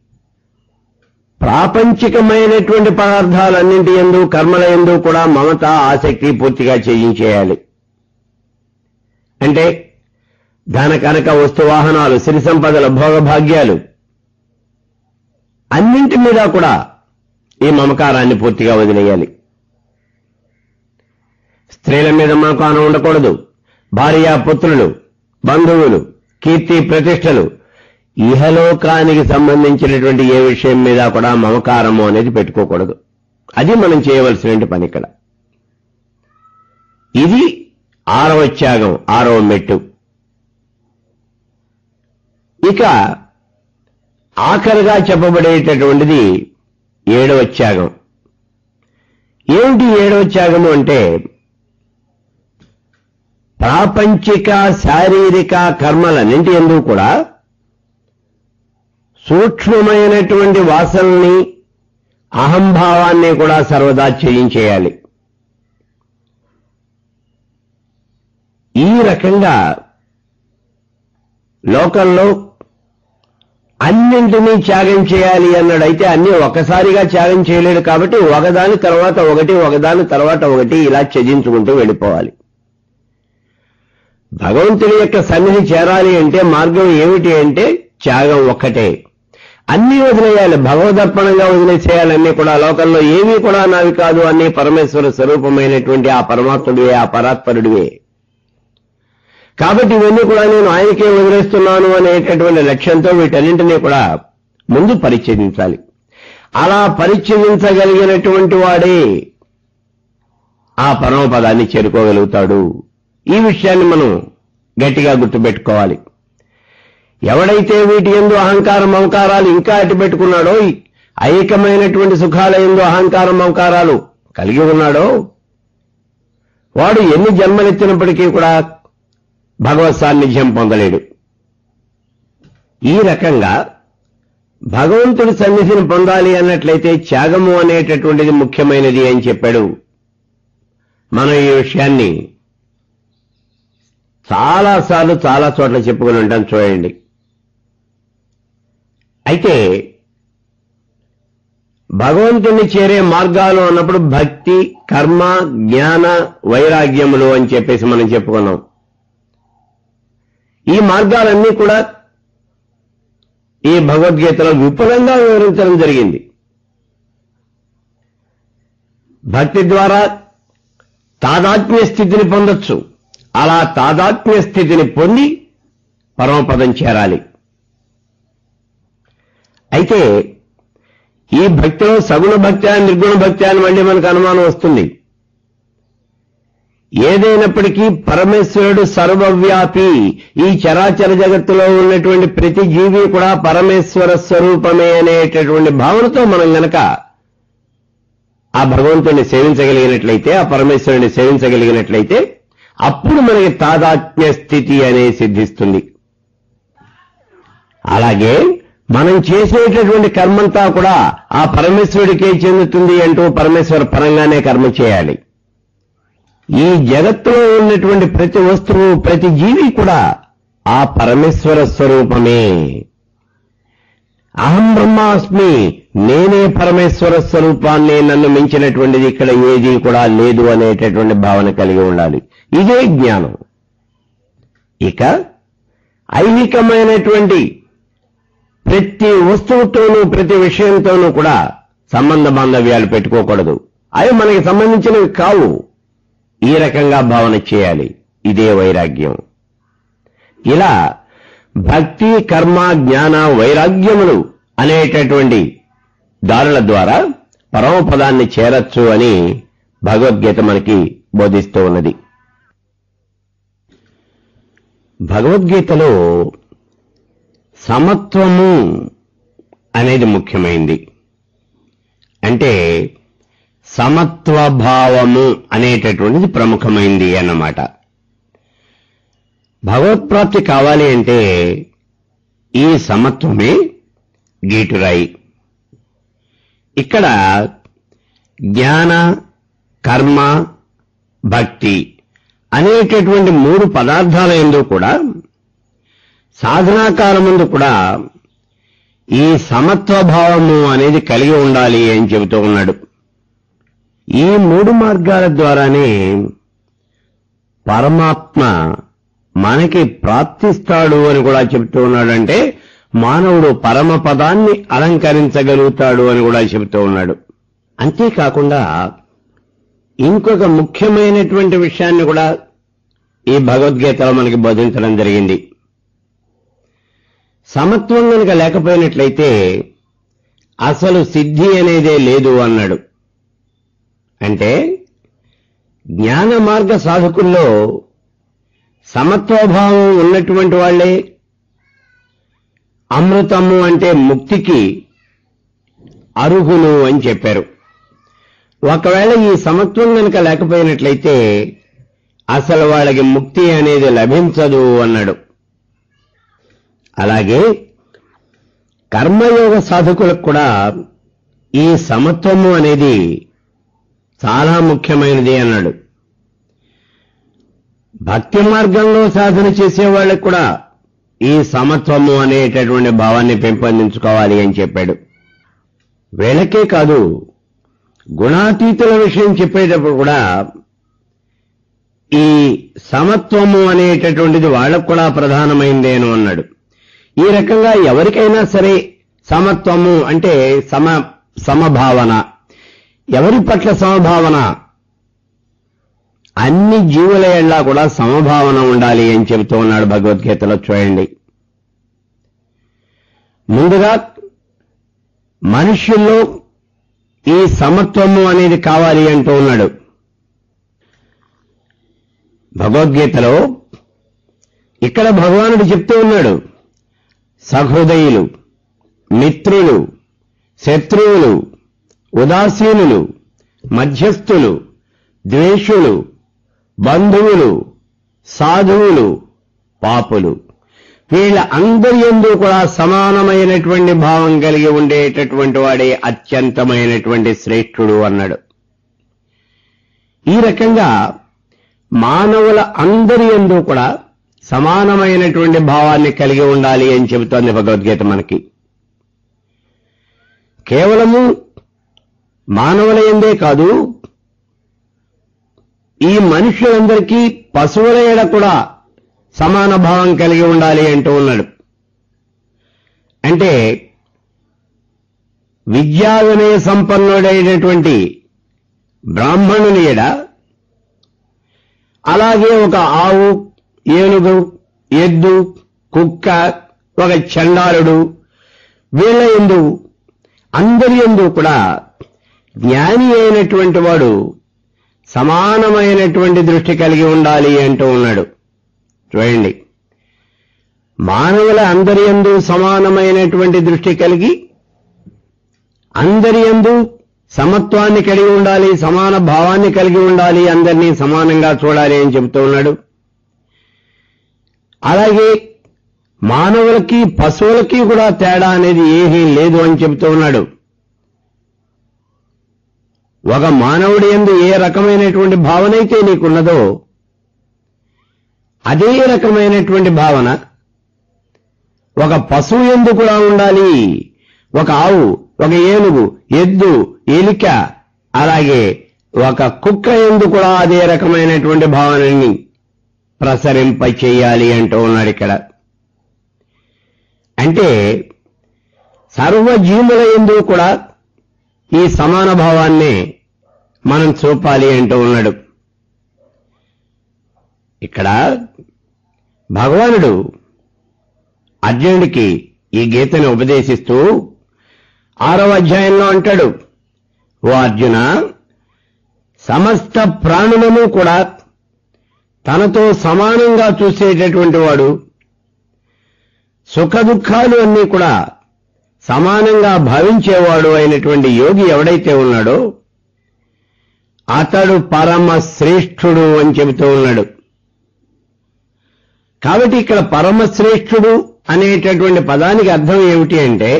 ప్రాపంచికమైనటువంటి పదార్థాలన్నింటి ఎందు కర్మల ఎందు కూడా మమత ఆసక్తి పూర్తిగా చేయించేయాలి అంటే ధన కనక వస్తు వాహనాలు సిరి సంపదల భోగభాగ్యాలు అన్నింటి మీద కూడా ఈ మమకారాన్ని పూర్తిగా వదిలేయాలి స్త్రీల మీద మమకారం ఉండకూడదు భార్య పుత్రులు బంధువులు కీర్తి ప్రతిష్టలు ఇహలోకానికి సంబంధించినటువంటి ఏ విషయం మీద కూడా మమకారము అనేది పెట్టుకోకూడదు అది మనం చేయవలసిన పని ఇక్కడ ఇది ఆరవ త్యాగం ఆరవ మెట్టు ఇక ఆఖరిగా చెప్పబడేటటువంటిది ఏడవ త్యాగం ఏమిటి ఏడవ త్యాగము అంటే ప్రాపంచిక శారీరక కర్మలన్నింటి ఎందు కూడా సూక్ష్మమైనటువంటి వాసనల్ని అహంభావాన్ని కూడా సర్వదా చేయించేయాలి ఈ రకంగా లోకంలో అన్నింటినీ త్యాగం చేయాలి అన్నాడైతే అన్ని ఒకసారిగా త్యాగం చేయలేడు కాబట్టి ఒకదాని తర్వాత ఒకటి ఒకదాని తర్వాత ఒకటి ఇలా త్యజించుకుంటూ వెళ్ళిపోవాలి భగవంతుడి యొక్క సన్నిధి చేరాలి అంటే మార్గం ఏమిటి అంటే త్యాగం ఒక్కటే అన్ని వదిలేయాలి భగవదర్పణంగా వదిలేసేయాలన్నీ కూడా లోకంలో ఏమీ కూడా నావి కాదు అన్ని పరమేశ్వర స్వరూపమైనటువంటి ఆ పరమాత్ముడివే ఆ పరాత్పరుడివే కాబట్టి ఇవన్నీ కూడా నేను ఆయనకే వదిలేస్తున్నాను అనేటటువంటి లక్ష్యంతో వీటన్నింటినీ కూడా ముందు పరిచ్ఛేదించాలి అలా పరిచ్ఛేదించగలిగినటువంటి వాడే ఆ పరమపదాన్ని చేరుకోగలుగుతాడు ఈ విషయాన్ని మనం గట్టిగా గుర్తుపెట్టుకోవాలి ఎవడైతే వీటి ఎందు అహంకారం మమకారాలు ఇంకా అట్టిపెట్టుకున్నాడో ఈ ఐకమైనటువంటి సుఖాల ఎందు అహంకారం మమకారాలు కలిగి ఉన్నాడో వాడు ఎన్ని జన్మలెత్తినప్పటికీ కూడా భగవత్ సాన్నిధ్యం పొందలేడు ఈ రకంగా భగవంతుడి సన్నిధిని పొందాలి అన్నట్లయితే త్యాగము అనేటటువంటిది ముఖ్యమైనది అని చెప్పాడు మనం ఈ విషయాన్ని చాలాసార్లు చాలా చోట్ల చెప్పుకుని ఉంటాం చూడండి అయితే భగవంతుని చేరే మార్గాలు అన్నప్పుడు భక్తి కర్మ జ్ఞాన వైరాగ్యములు అని చెప్పేసి మనం చెప్పుకున్నాం ఈ మార్గాలన్నీ కూడా ఈ భగవద్గీతలో విపులంగా వివరించడం జరిగింది భక్తి ద్వారా తాదాత్మ్య స్థితిని పొందొచ్చు అలా తాదాత్మ్య స్థితిని పొంది పరమపదం చేరాలి అయితే ఈ భక్తిలో సగుణ భక్తి నిర్గుణ భక్తి అని మళ్ళీ మనకు అనుమానం వస్తుంది ఏదైనప్పటికీ పరమేశ్వరుడు సర్వవ్యాపి ఈ చరాచర జగత్తులో ఉన్నటువంటి ప్రతి జీవి కూడా పరమేశ్వర స్వరూపమే అనేటటువంటి భావనతో మనం గనక ఆ భగవంతుడిని సేవించగలిగినట్లయితే ఆ పరమేశ్వరుని సేవించగలిగినట్లయితే అప్పుడు మనకి తాదాత్మ్య స్థితి అనేది సిద్ధిస్తుంది అలాగే మనం చేసేటటువంటి కర్మంతా కూడా ఆ పరమేశ్వరుడికే చెందుతుంది అంటూ పరమేశ్వర పరంగానే కర్మ చేయాలి ఈ జగత్తులో ఉన్నటువంటి ప్రతి వస్తువు ప్రతి జీవి కూడా ఆ పరమేశ్వర స్వరూపమే అహం బ్రహ్మాస్మి నేనే పరమేశ్వర స్వరూపాన్ని నన్ను మించినటువంటిది ఇక్కడ ఏది కూడా లేదు అనేటటువంటి భావన కలిగి ఉండాలి ఇదే జ్ఞానం ఇక ఐహికమైనటువంటి ప్రతి వస్తువుతోనూ ప్రతి విషయంతోనూ కూడా సంబంధ బాంధవ్యాలు పెట్టుకోకూడదు అవి మనకి సంబంధించినవి కావు ఈ రకంగా భావన చేయాలి ఇదే వైరాగ్యం ఇలా భక్తి కర్మ జ్ఞాన వైరాగ్యములు అనేటటువంటి దారుల ద్వారా పరమపదాన్ని చేరచ్చు అని భగవద్గీత మనకి బోధిస్తూ ఉన్నది భగవద్గీతలో సమత్వము అనేది ముఖ్యమైంది అంటే సమత్వభావము అనేటటువంటిది ప్రముఖమైంది అన్నమాట భగవత్ప్రాప్తి కావాలి అంటే ఈ సమత్వమే గీటురాయి ఇక్కడ జ్ఞాన కర్మ భక్తి అనేటటువంటి మూడు పదార్థాల ఎందు కూడా సాధనాకాలముందు కూడా ఈ సమత్వభావము అనేది కలిగి ఉండాలి అని చెబుతూ ఉన్నాడు ఈ మూడు మార్గాల ద్వారానే పరమాత్మ మనకి ప్రాప్తిస్తాడు అని కూడా చెప్తూ ఉన్నాడంటే మానవుడు పరమపదాన్ని అలంకరించగలుగుతాడు అని కూడా చెబుతూ ఉన్నాడు అంతేకాకుండా ఇంకొక ముఖ్యమైనటువంటి విషయాన్ని కూడా ఈ భగవద్గీతలో మనకి బోధించడం జరిగింది సమత్వం కనుక లేకపోయినట్లయితే అసలు సిద్ధి అనేదే లేదు అన్నాడు అంటే జ్ఞాన మార్గ సాధకుల్లో సమత్వభావం ఉన్నటువంటి వాళ్ళే అమృతము అంటే ముక్తికి అర్హులు అని చెప్పారు ఒకవేళ ఈ సమత్వం కనుక లేకపోయినట్లయితే అసలు వాళ్ళకి ముక్తి అనేది లభించదు అన్నాడు అలాగే కర్మయోగ సాధకులకు కూడా ఈ సమత్వము అనేది చాలా ముఖ్యమైనది అన్నాడు భక్తి మార్గంలో సాధన చేసే వాళ్ళకు కూడా ఈ సమత్వము అనేటటువంటి భావాన్ని పెంపొందించుకోవాలి అని చెప్పాడు వీళ్ళకే కాదు గుణాతీతుల విషయం చెప్పేటప్పుడు కూడా ఈ సమత్వము అనేటటువంటిది వాళ్ళకు కూడా ప్రధానమైందేను అన్నాడు ఈ రకంగా ఎవరికైనా సరే సమత్వము అంటే సమ సమభావన ఎవరి పట్ల సమభావన అన్ని జీవుల ఎళ్ళా కూడా సమభావన ఉండాలి అని చెబుతూ ఉన్నాడు భగవద్గీతలో చూడండి ముందుగా మనుష్యుల్లో ఈ సమత్వము అనేది కావాలి అంటూ ఉన్నాడు భగవద్గీతలో ఇక్కడ భగవానుడు చెప్తూ ఉన్నాడు సహృదయులు మిత్రులు శత్రువులు ఉదాసీనులు మధ్యస్థులు ద్వేషులు బంధువులు సాధువులు పాపులు వీళ్ళ అందరి ఎందు కూడా సమానమైనటువంటి భావం కలిగి ఉండేటటువంటి వాడే అత్యంతమైనటువంటి శ్రేష్ఠుడు అన్నాడు ఈ రకంగా మానవుల అందరి ఎందు కూడా సమానమైనటువంటి భావాన్ని కలిగి ఉండాలి అని చెబుతోంది భగవద్గీత మనకి కేవలము మానవుల ఎందే కాదు ఈ మనుషులందరికీ పశువుల ఎడ కూడా సమాన భావం కలిగి ఉండాలి అంటూ ఉన్నాడు అంటే విద్యా వినయ సంపన్నుడైనటువంటి బ్రాహ్మణుని ఎడ అలాగే ఒక ఆవు ఏనుగు ఎద్దు కుక్క ఒక చండాలుడు వీళ్ళ ఎందు అందరి ఎందు కూడా జ్ఞాని అయినటువంటి వాడు సమానమైనటువంటి దృష్టి కలిగి ఉండాలి అంటూ ఉన్నాడు చూడండి మానవుల అందరి ఎందు సమానమైనటువంటి దృష్టి కలిగి అందరి ఎందు సమత్వాన్ని కలిగి ఉండాలి సమాన భావాన్ని కలిగి ఉండాలి అందరినీ సమానంగా చూడాలి అని చెబుతూ ఉన్నాడు అలాగే మానవులకి పశువులకి కూడా తేడా అనేది ఏమీ లేదు అని చెబుతూ ఉన్నాడు ఒక మానవుడి ఎందు ఏ రకమైనటువంటి భావన అయితే నీకున్నదో అదే రకమైనటువంటి భావన ఒక పశువు ఎందు కూడా ఉండాలి ఒక ఆవు ఒక ఏనుగు ఎద్దు ఎలిక అలాగే ఒక కుక్క ఎందు కూడా అదే రకమైనటువంటి భావనని ప్రసరింప చేయాలి అంటూ ఉన్నాడు ఇక్కడ అంటే సర్వజీవుల ఎందు కూడా ఈ సమాన భావాన్ని మనం చూపాలి అంటూ ఉన్నాడు ఇక్కడ భగవానుడు అర్జునుడికి ఈ గీతని ఉపదేశిస్తూ ఆరవ అధ్యాయంలో అంటాడు ఓ అర్జున సమస్త ప్రాణులను కూడా తనతో సమానంగా చూసేటటువంటి వాడు సుఖ దుఃఖాలు అన్నీ కూడా సమానంగా భావించేవాడు అయినటువంటి యోగి ఎవడైతే ఉన్నాడో అతడు పరమ శ్రేష్ఠుడు అని చెబుతూ ఉన్నాడు కాబట్టి ఇక్కడ పరమశ్రేష్ఠుడు అనేటటువంటి పదానికి అర్థం ఏమిటి అంటే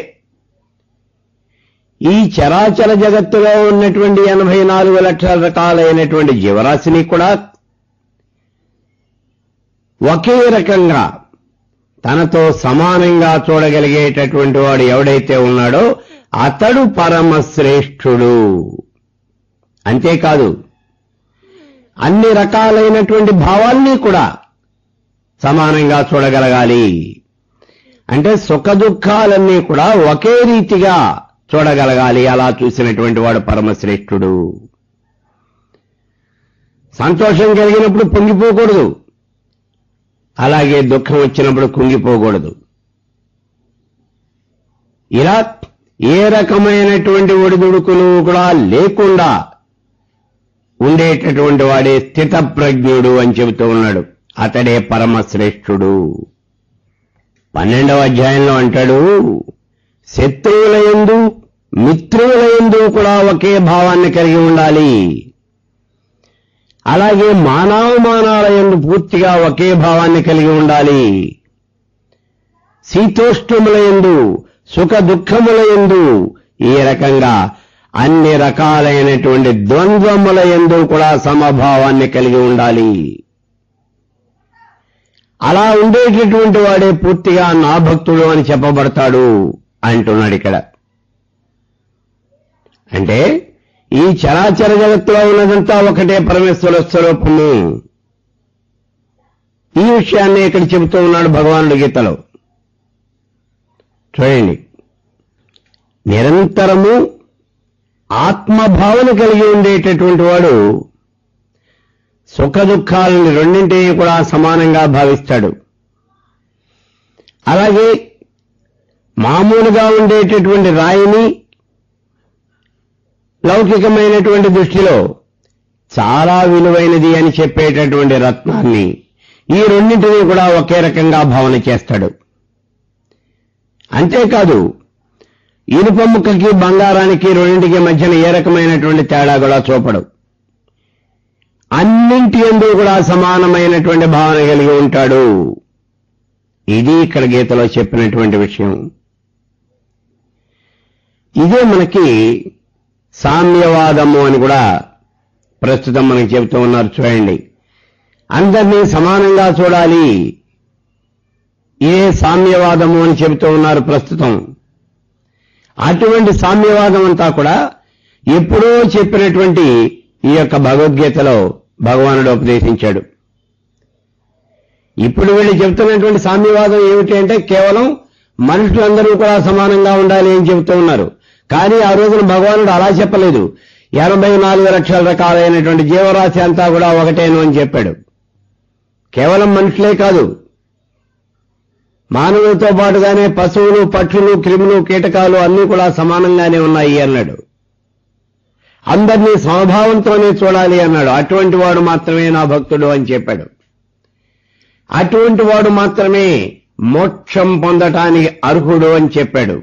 ఈ చరాచర జగత్తులో ఉన్నటువంటి ఎనభై నాలుగు లక్షల రకాలైనటువంటి జీవరాశిని కూడా ఒకే రకంగా తనతో సమానంగా చూడగలిగేటటువంటి వాడు ఎవడైతే ఉన్నాడో అతడు పరమశ్రేష్ఠుడు అంతేకాదు అన్ని రకాలైనటువంటి భావాల్ని కూడా సమానంగా చూడగలగాలి అంటే సుఖ దుఃఖాలన్నీ కూడా ఒకే రీతిగా చూడగలగాలి అలా చూసినటువంటి వాడు పరమశ్రేష్ఠుడు సంతోషం కలిగినప్పుడు పొంగిపోకూడదు అలాగే దుఃఖం వచ్చినప్పుడు కుంగిపోకూడదు ఇలా ఏ రకమైనటువంటి ఒడిదుడుకులు కూడా లేకుండా ఉండేటటువంటి వాడే స్థితప్రజ్ఞుడు అని చెబుతూ ఉన్నాడు అతడే పరమశ్రేష్ఠుడు పన్నెండవ అధ్యాయంలో అంటాడు శత్రువుల యందు మిత్రువుల యందు కూడా ఒకే భావాన్ని కలిగి ఉండాలి అలాగే మానవమానాల యందు పూర్తిగా ఒకే భావాన్ని కలిగి ఉండాలి శీతోష్ణముల యందు సుఖ దుఃఖముల యందు ఈ రకంగా అన్ని రకాలైనటువంటి ద్వంద్వముల యందు కూడా సమభావాన్ని కలిగి ఉండాలి అలా ఉండేటటువంటి వాడే పూర్తిగా నా భక్తుడు అని చెప్పబడతాడు అంటున్నాడు ఇక్కడ అంటే ఈ చరాచర జగత్తులో ఉన్నదంతా ఒకటే పరమేశ్వర స్వరూపము ఈ విషయాన్ని ఇక్కడ చెబుతూ ఉన్నాడు భగవానుడు గీతలో చూడండి నిరంతరము ఆత్మభావన కలిగి ఉండేటటువంటి వాడు సుఖ దుఃఖాలని రెండింటినీ కూడా సమానంగా భావిస్తాడు అలాగే మామూలుగా ఉండేటటువంటి రాయిని లౌకికమైనటువంటి దృష్టిలో చాలా విలువైనది అని చెప్పేటటువంటి రత్నాన్ని ఈ రెండింటినీ కూడా ఒకే రకంగా భావన చేస్తాడు అంతేకాదు ఇనుప ముక్కకి బంగారానికి రెండింటికి మధ్యన ఏ రకమైనటువంటి తేడా కూడా చూపడు అన్నింటి ఎందు కూడా సమానమైనటువంటి భావన కలిగి ఉంటాడు ఇది ఇక్కడ గీతలో చెప్పినటువంటి విషయం ఇదే మనకి సామ్యవాదము అని కూడా ప్రస్తుతం మనకి చెబుతూ ఉన్నారు చూడండి అందరినీ సమానంగా చూడాలి ఇదే సామ్యవాదము అని చెబుతూ ఉన్నారు ప్రస్తుతం అటువంటి సామ్యవాదం అంతా కూడా ఎప్పుడో చెప్పినటువంటి ఈ యొక్క భగవద్గీతలో భగవానుడు ఉపదేశించాడు ఇప్పుడు వీళ్ళు చెప్తున్నటువంటి సామ్యవాదం ఏమిటి అంటే కేవలం మనుషులందరూ కూడా సమానంగా ఉండాలి అని చెబుతూ ఉన్నారు కానీ ఆ రోజున భగవానుడు అలా చెప్పలేదు ఎనభై నాలుగు లక్షల రకాలైనటువంటి జీవరాశి అంతా కూడా ఒకటేను అని చెప్పాడు కేవలం మనుషులే కాదు మానవులతో పాటుగానే పశువులు పక్షులు క్రిములు కీటకాలు అన్నీ కూడా సమానంగానే ఉన్నాయి అన్నాడు అందరినీ సమభావంతోనే చూడాలి అన్నాడు అటువంటి వాడు మాత్రమే నా భక్తుడు అని చెప్పాడు అటువంటి వాడు మాత్రమే మోక్షం పొందటానికి అర్హుడు అని చెప్పాడు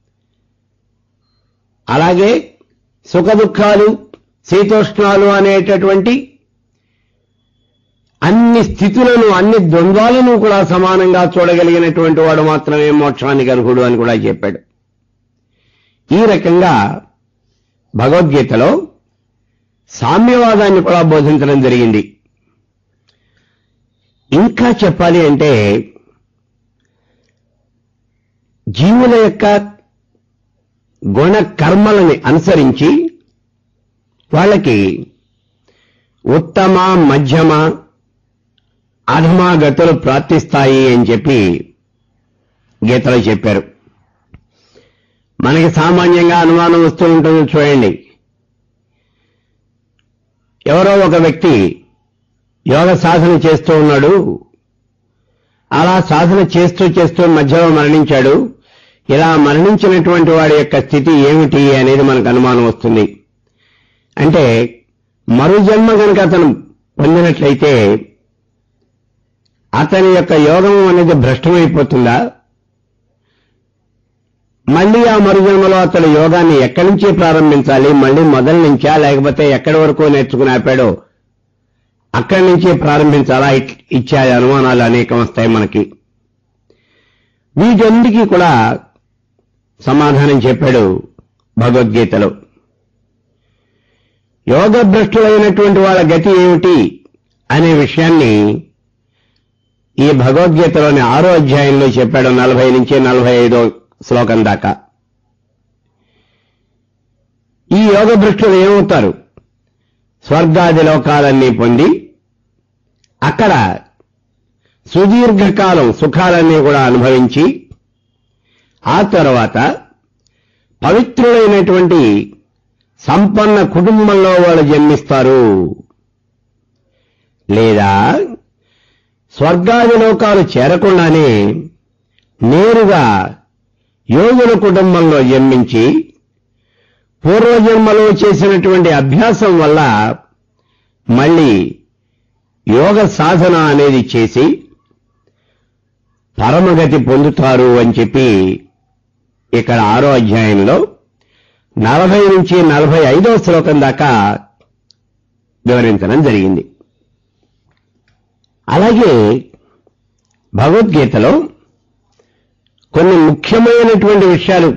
అలాగే సుఖ దుఃఖాలు శీతోష్ణాలు అనేటటువంటి అన్ని స్థితులను అన్ని ద్వంద్వాలను కూడా సమానంగా చూడగలిగినటువంటి వాడు మాత్రమే మోక్షానికి అర్హుడు అని కూడా చెప్పాడు ఈ రకంగా భగవద్గీతలో సామ్యవాదాన్ని కూడా బోధించడం జరిగింది ఇంకా చెప్పాలి అంటే జీవుల యొక్క గుణ కర్మలని అనుసరించి వాళ్ళకి ఉత్తమ మధ్యమ అధమాగతులు ప్రాప్తిస్తాయి అని చెప్పి గీతలో చెప్పారు మనకి సామాన్యంగా అనుమానం వస్తూ ఉంటుంది చూడండి ఎవరో ఒక వ్యక్తి యోగ సాధన చేస్తూ ఉన్నాడు అలా సాధన చేస్తూ చేస్తూ మధ్యలో మరణించాడు ఇలా మరణించినటువంటి వాడి యొక్క స్థితి ఏమిటి అనేది మనకు అనుమానం వస్తుంది అంటే మరు జన్మ కనుక అతను పొందినట్లయితే అతని యొక్క యోగం అనేది భ్రష్టమైపోతుందా మళ్ళీ ఆ మరుజన్మలో అతడు యోగాన్ని ఎక్కడి నుంచి ప్రారంభించాలి మళ్ళీ మొదల నుంచా లేకపోతే ఎక్కడి వరకు నేర్చుకుని ఆపాడో అక్కడి నుంచి ప్రారంభించాలా ఇట్- ఇత్యాది అనుమానాలు అనేకం వస్తాయి మనకి వీటన్నిటికీ కూడా సమాధానం చెప్పాడు భగవద్గీతలో యోగభ్రష్టులైనటువంటి వాళ్ళ గతి ఏమిటి అనే విషయాన్ని ఈ భగవద్గీతలోని ఆరో అధ్యాయంలో చెప్పాడు నలభై నుంచి నలభై ఐదో శ్లోకం దాకా ఈ యోగ భ్రష్టులు ఏమవుతారు స్వర్గాది లోకాలన్నీ పొంది అక్కడ సుదీర్ఘకాలం సుఖాలన్నీ కూడా అనుభవించి ఆ తర్వాత పవిత్రులైనటువంటి సంపన్న కుటుంబంలో వాళ్ళు జన్మిస్తారు లేదా స్వర్గాది లోకాలు చేరకుండానే నేరుగా యోగుల కుటుంబంలో జన్మించి పూర్వజన్మలో చేసినటువంటి అభ్యాసం వల్ల మళ్ళీ యోగ సాధన అనేది చేసి పరమగతి పొందుతారు అని చెప్పి ఇక్కడ ఆరో అధ్యాయంలో నలభై నుంచి నలభై ఐదో శ్లోకం దాకా వివరించడం జరిగింది అలాగే భగవద్గీతలో కొన్ని ముఖ్యమైనటువంటి విషయాలు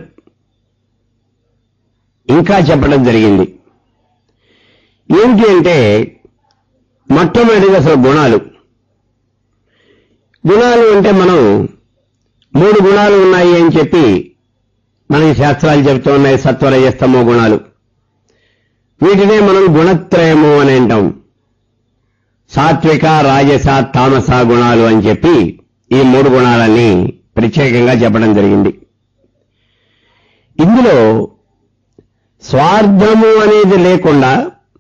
ఇంకా చెప్పడం జరిగింది ఏమిటి అంటే మొట్టమొదటిది అసలు గుణాలు గుణాలు అంటే మనం మూడు గుణాలు ఉన్నాయి అని చెప్పి మనకి శాస్త్రాలు చెబుతూ ఉన్నాయి సత్వరజస్తమో గుణాలు వీటినే మనం గుణత్రయము అని అంటాం సాత్విక రాజస తామస గుణాలు అని చెప్పి ఈ మూడు గుణాలన్నీ ప్రత్యేకంగా చెప్పడం జరిగింది ఇందులో స్వార్థము అనేది లేకుండా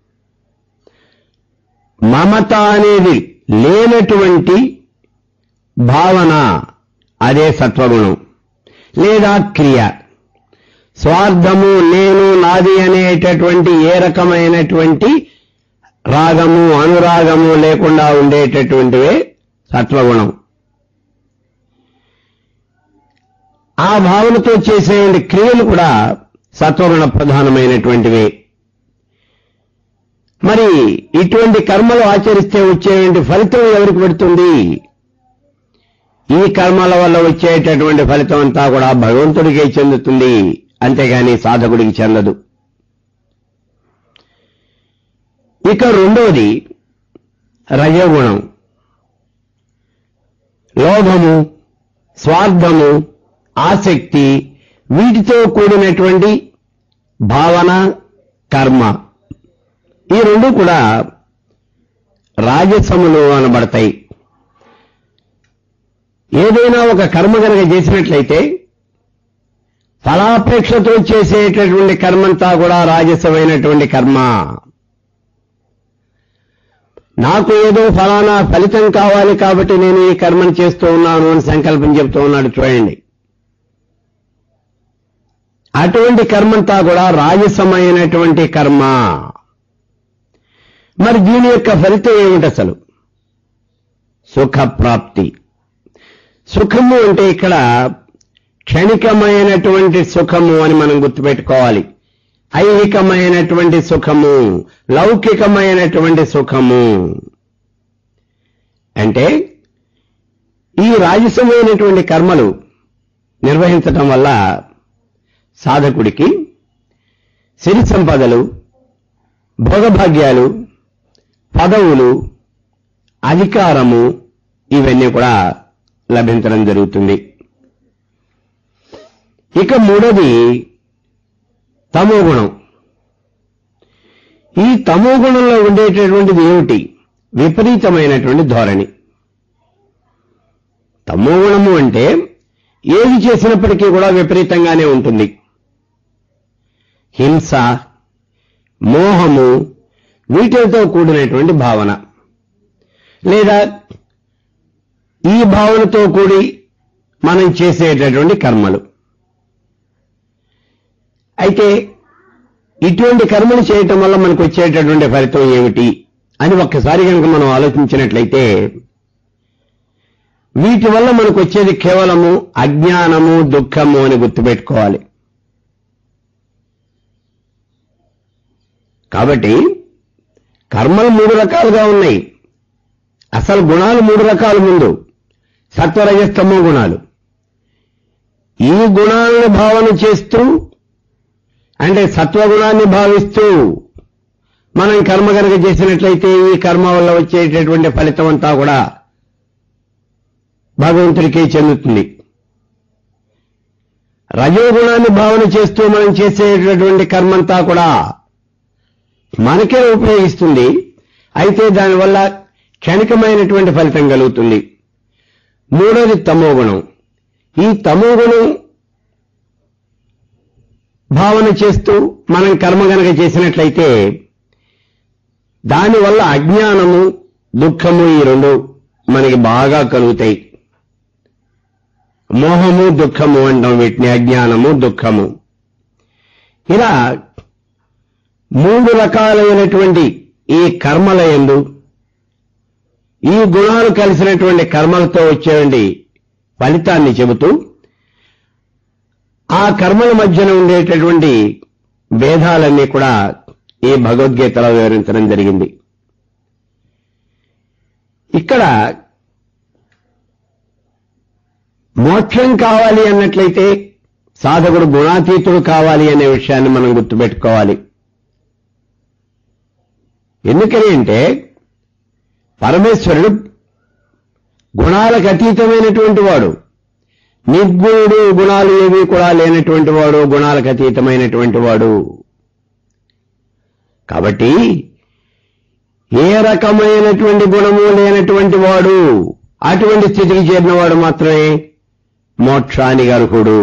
మమత అనేది లేనటువంటి భావన అదే సత్వగుణం లేదా క్రియ స్వార్థము నేను నాది అనేటటువంటి ఏ రకమైనటువంటి రాగము అనురాగము లేకుండా ఉండేటటువంటివే సత్వగుణం ఆ భావనతో చేసే క్రియలు కూడా సత్వగుణ ప్రధానమైనటువంటివే మరి ఇటువంటి కర్మలు ఆచరిస్తే వచ్చేటువంటి ఫలితం ఎవరికి పెడుతుంది ఈ కర్మల వల్ల వచ్చేటటువంటి ఫలితం అంతా కూడా భగవంతుడికే చెందుతుంది అంతేగాని సాధకుడికి చెందదు ఇక రెండోది రజోగుణం లోభము స్వార్థము ఆసక్తి వీటితో కూడినటువంటి భావన కర్మ ఈ రెండు కూడా రాజసములు అనబడతాయి ఏదైనా ఒక కర్మ కనుక చేసినట్లయితే ఫలాపేక్షతో చేసేటటువంటి కర్మంతా కూడా రాజసమైనటువంటి కర్మ నాకు ఏదో ఫలానా ఫలితం కావాలి కాబట్టి నేను ఈ కర్మను చేస్తూ ఉన్నాను అని సంకల్పం చెప్తూ ఉన్నాడు చూడండి అటువంటి కర్మంతా కూడా రాజసమైనటువంటి కర్మ మరి దీని యొక్క ఫలితం ఏమిటి అసలు సుఖప్రాప్తి సుఖము అంటే ఇక్కడ క్షణికమైనటువంటి సుఖము అని మనం గుర్తుపెట్టుకోవాలి ఐహికమైనటువంటి సుఖము లౌకికమైనటువంటి సుఖము అంటే ఈ రాజసమైనటువంటి కర్మలు నిర్వహించటం వల్ల సాధకుడికి సిరి సంపదలు భోగభాగ్యాలు పదవులు అధికారము ఇవన్నీ కూడా లభించడం జరుగుతుంది ఇక మూడోది తమో గుణం ఈ తమో గుణంలో ఉండేటటువంటిది ఏమిటి విపరీతమైనటువంటి ధోరణి తమో గుణము అంటే ఏది చేసినప్పటికీ కూడా విపరీతంగానే ఉంటుంది హింస మోహము వీటితో కూడినటువంటి భావన లేదా ఈ భావనతో కూడి మనం చేసేటటువంటి కర్మలు అయితే ఇటువంటి కర్మలు చేయటం వల్ల మనకు వచ్చేటటువంటి ఫలితం ఏమిటి అని ఒక్కసారి కనుక మనం ఆలోచించినట్లయితే వీటి వల్ల మనకు వచ్చేది కేవలము అజ్ఞానము దుఃఖము అని గుర్తుపెట్టుకోవాలి కాబట్టి కర్మలు మూడు రకాలుగా ఉన్నాయి అసలు గుణాలు మూడు రకాలు ముందు సత్వరజస్తమో గుణాలు ఈ గుణాలను భావన చేస్తూ అంటే సత్వగుణాన్ని భావిస్తూ మనం కర్మ కనుక చేసినట్లయితే ఈ కర్మ వల్ల వచ్చేటటువంటి ఫలితం అంతా కూడా భగవంతుడికే చెందుతుంది రజోగుణాన్ని భావన చేస్తూ మనం చేసేటటువంటి కర్మంతా కూడా మనకే ఉపయోగిస్తుంది అయితే దానివల్ల క్షణికమైనటువంటి ఫలితం కలుగుతుంది మూడోది తమో గుణం ఈ తమో గుణం భావన చేస్తూ మనం కర్మ గనక చేసినట్లయితే దానివల్ల అజ్ఞానము దుఃఖము ఈ రెండు మనకి బాగా కలుగుతాయి మోహము దుఃఖము అంటాం వీటిని అజ్ఞానము దుఃఖము ఇలా మూడు రకాలైనటువంటి ఈ కర్మల ఎందు ఈ గుణాలు కలిసినటువంటి కర్మలతో వచ్చేటువంటి ఫలితాన్ని చెబుతూ ఆ కర్మల మధ్యన ఉండేటటువంటి భేదాలన్నీ కూడా ఈ భగవద్గీతలో వివరించడం జరిగింది ఇక్కడ మోక్షం కావాలి అన్నట్లయితే సాధకుడు గుణాతీతుడు కావాలి అనే విషయాన్ని మనం గుర్తుపెట్టుకోవాలి ఎందుకని అంటే పరమేశ్వరుడు గుణాలకు అతీతమైనటువంటి వాడు నిర్గుణుడు గుణాలు ఏవి కూడా లేనటువంటి వాడు గుణాలకు అతీతమైనటువంటి వాడు కాబట్టి ఏ రకమైనటువంటి గుణము లేనటువంటి వాడు అటువంటి స్థితికి చేరినవాడు మాత్రమే మోక్షానికి అర్హుడు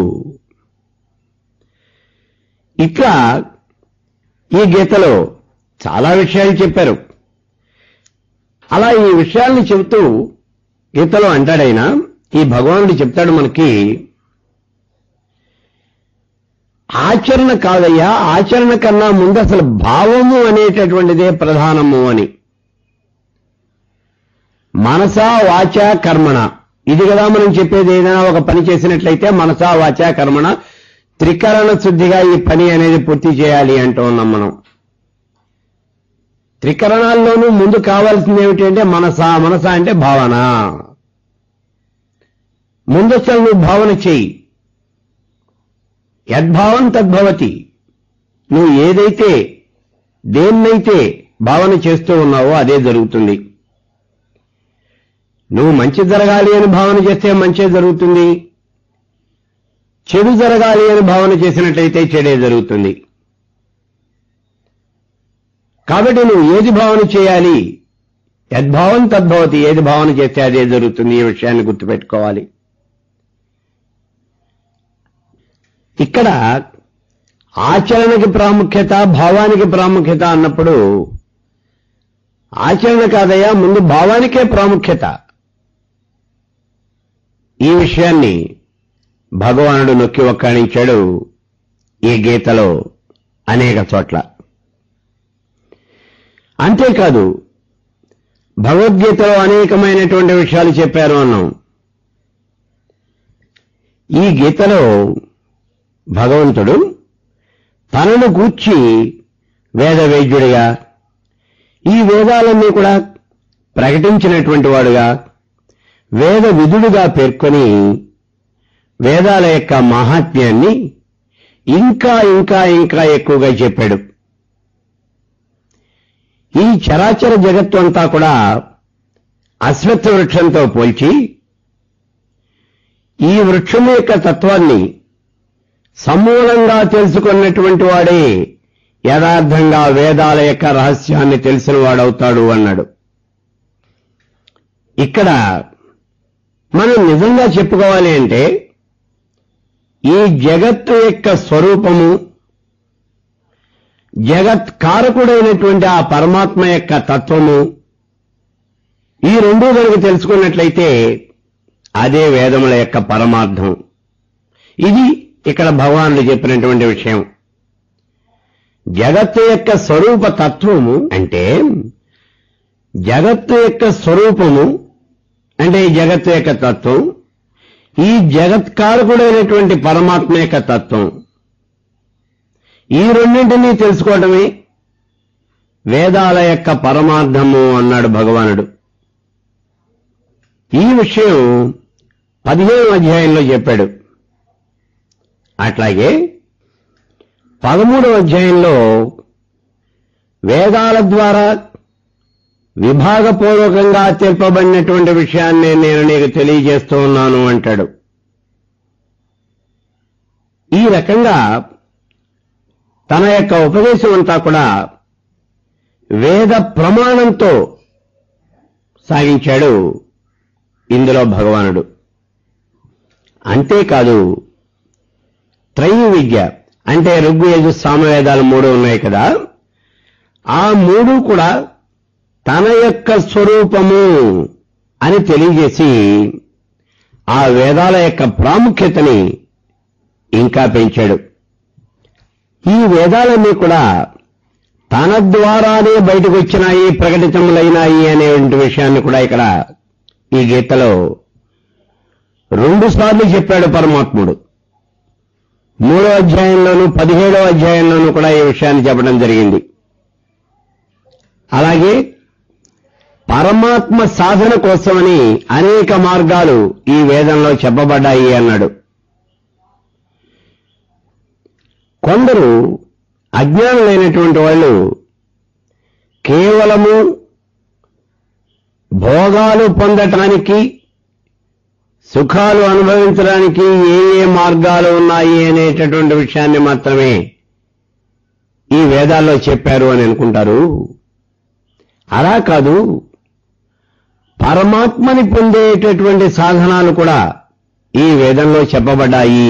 ఇట్లా ఈ గీతలో చాలా విషయాలు చెప్పారు అలా ఈ విషయాల్ని చెబుతూ గీతలో అంటాడైనా ఈ భగవానుడు చెప్తాడు మనకి ఆచరణ కాదయ్యా ఆచరణ కన్నా ముందు అసలు భావము అనేటటువంటిదే ప్రధానము అని మనసా వాచ కర్మణ ఇది కదా మనం చెప్పేది ఏదైనా ఒక పని చేసినట్లయితే మనసా వాచ కర్మణ త్రికరణ శుద్ధిగా ఈ పని అనేది పూర్తి చేయాలి అంటూ ఉన్నాం మనం త్రికరణాల్లోనూ ముందు కావాల్సింది ఏమిటంటే మనస మనస అంటే భావన ముందు అసలు నువ్వు భావన చెయ్యి యద్భావం తద్భవతి నువ్వు ఏదైతే దేన్నైతే భావన చేస్తూ ఉన్నావో అదే జరుగుతుంది నువ్వు మంచి జరగాలి అని భావన చేస్తే మంచే జరుగుతుంది చెడు జరగాలి అని భావన చేసినట్లయితే చెడే జరుగుతుంది కాబట్టి నువ్వు ఏది భావన చేయాలి యద్భావం తద్భవతి ఏది భావన చేస్తే అదే జరుగుతుంది ఈ విషయాన్ని గుర్తుపెట్టుకోవాలి ఇక్కడ ఆచరణకి ప్రాముఖ్యత భావానికి ప్రాముఖ్యత అన్నప్పుడు ఆచరణ కాదయ్యా ముందు భావానికే ప్రాముఖ్యత ఈ విషయాన్ని భగవానుడు నొక్కి ఒక్కాణించాడు ఈ గీతలో అనేక చోట్ల అంతేకాదు భగవద్గీతలో అనేకమైనటువంటి విషయాలు చెప్పారు అన్నాం ఈ గీతలో భగవంతుడు తనను గూర్చి వేద వైద్యుడిగా ఈ వేదాలన్నీ కూడా ప్రకటించినటువంటి వాడుగా వేద విధుడుగా పేర్కొని వేదాల యొక్క మహాత్మ్యాన్ని ఇంకా ఇంకా ఇంకా ఎక్కువగా చెప్పాడు ఈ చరాచర జగత్తు అంతా కూడా అశ్వత్థ వృక్షంతో పోల్చి ఈ వృక్షం యొక్క తత్వాన్ని సమూలంగా తెలుసుకున్నటువంటి వాడే యథార్థంగా వేదాల యొక్క రహస్యాన్ని తెలిసిన వాడవుతాడు అన్నాడు ఇక్కడ మనం నిజంగా చెప్పుకోవాలి అంటే ఈ జగత్తు యొక్క స్వరూపము జగత్ కారకుడైనటువంటి ఆ పరమాత్మ యొక్క తత్వము ఈ రెండూ కనుక తెలుసుకున్నట్లయితే అదే వేదముల యొక్క పరమార్థం ఇది ఇక్కడ భగవానుడు చెప్పినటువంటి విషయం జగత్తు యొక్క స్వరూప తత్వము అంటే జగత్తు యొక్క స్వరూపము అంటే ఈ జగత్తు యొక్క తత్వం ఈ జగత్కారకుడైనటువంటి పరమాత్మ యొక్క తత్వం ఈ రెండింటినీ తెలుసుకోవటమే వేదాల యొక్క పరమార్థము అన్నాడు భగవానుడు ఈ విషయం పదిహేను అధ్యాయంలో చెప్పాడు అట్లాగే పదమూడవ అధ్యాయంలో వేదాల ద్వారా విభాగపూర్వకంగా తెలుపబడినటువంటి విషయాన్ని నేను నీకు తెలియజేస్తూ ఉన్నాను అంటాడు ఈ రకంగా తన యొక్క ఉపదేశం అంతా కూడా వేద ప్రమాణంతో సాగించాడు ఇందులో భగవానుడు అంతేకాదు త్రయ విద్య అంటే ఋగ్వేద సామవేదాలు మూడు ఉన్నాయి కదా ఆ మూడు కూడా తన యొక్క స్వరూపము అని తెలియజేసి ఆ వేదాల యొక్క ప్రాముఖ్యతని ఇంకా పెంచాడు ఈ వేదాలన్నీ కూడా తన ద్వారానే బయటకు వచ్చినాయి ప్రకటితములైనాయి అనేటువంటి విషయాన్ని కూడా ఇక్కడ ఈ గీతలో రెండు సార్లు చెప్పాడు పరమాత్ముడు మూడో అధ్యాయంలోను పదిహేడో అధ్యాయంలోనూ కూడా ఈ విషయాన్ని చెప్పడం జరిగింది అలాగే పరమాత్మ సాధన కోసమని అనేక మార్గాలు ఈ వేదంలో చెప్పబడ్డాయి అన్నాడు కొందరు అజ్ఞానులైనటువంటి వాళ్ళు కేవలము భోగాలు పొందటానికి సుఖాలు అనుభవించడానికి ఏ ఏ మార్గాలు ఉన్నాయి అనేటటువంటి విషయాన్ని మాత్రమే ఈ వేదాల్లో చెప్పారు అని అనుకుంటారు అలా కాదు పరమాత్మని పొందేటటువంటి సాధనాలు కూడా ఈ వేదంలో చెప్పబడ్డాయి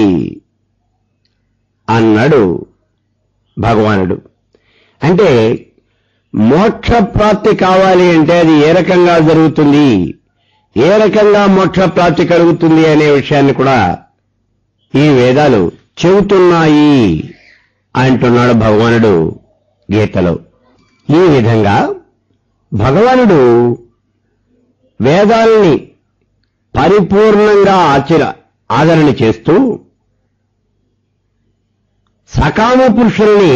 అన్నాడు భగవానుడు అంటే మోక్ష ప్రాప్తి కావాలి అంటే అది ఏ రకంగా జరుగుతుంది ఏ రకంగా మోక్ష ప్రాప్తి కలుగుతుంది అనే విషయాన్ని కూడా ఈ వేదాలు చెబుతున్నాయి అంటున్నాడు భగవానుడు గీతలో ఈ విధంగా భగవానుడు వేదాల్ని పరిపూర్ణంగా ఆచర ఆదరణ చేస్తూ సకామ పురుషుల్ని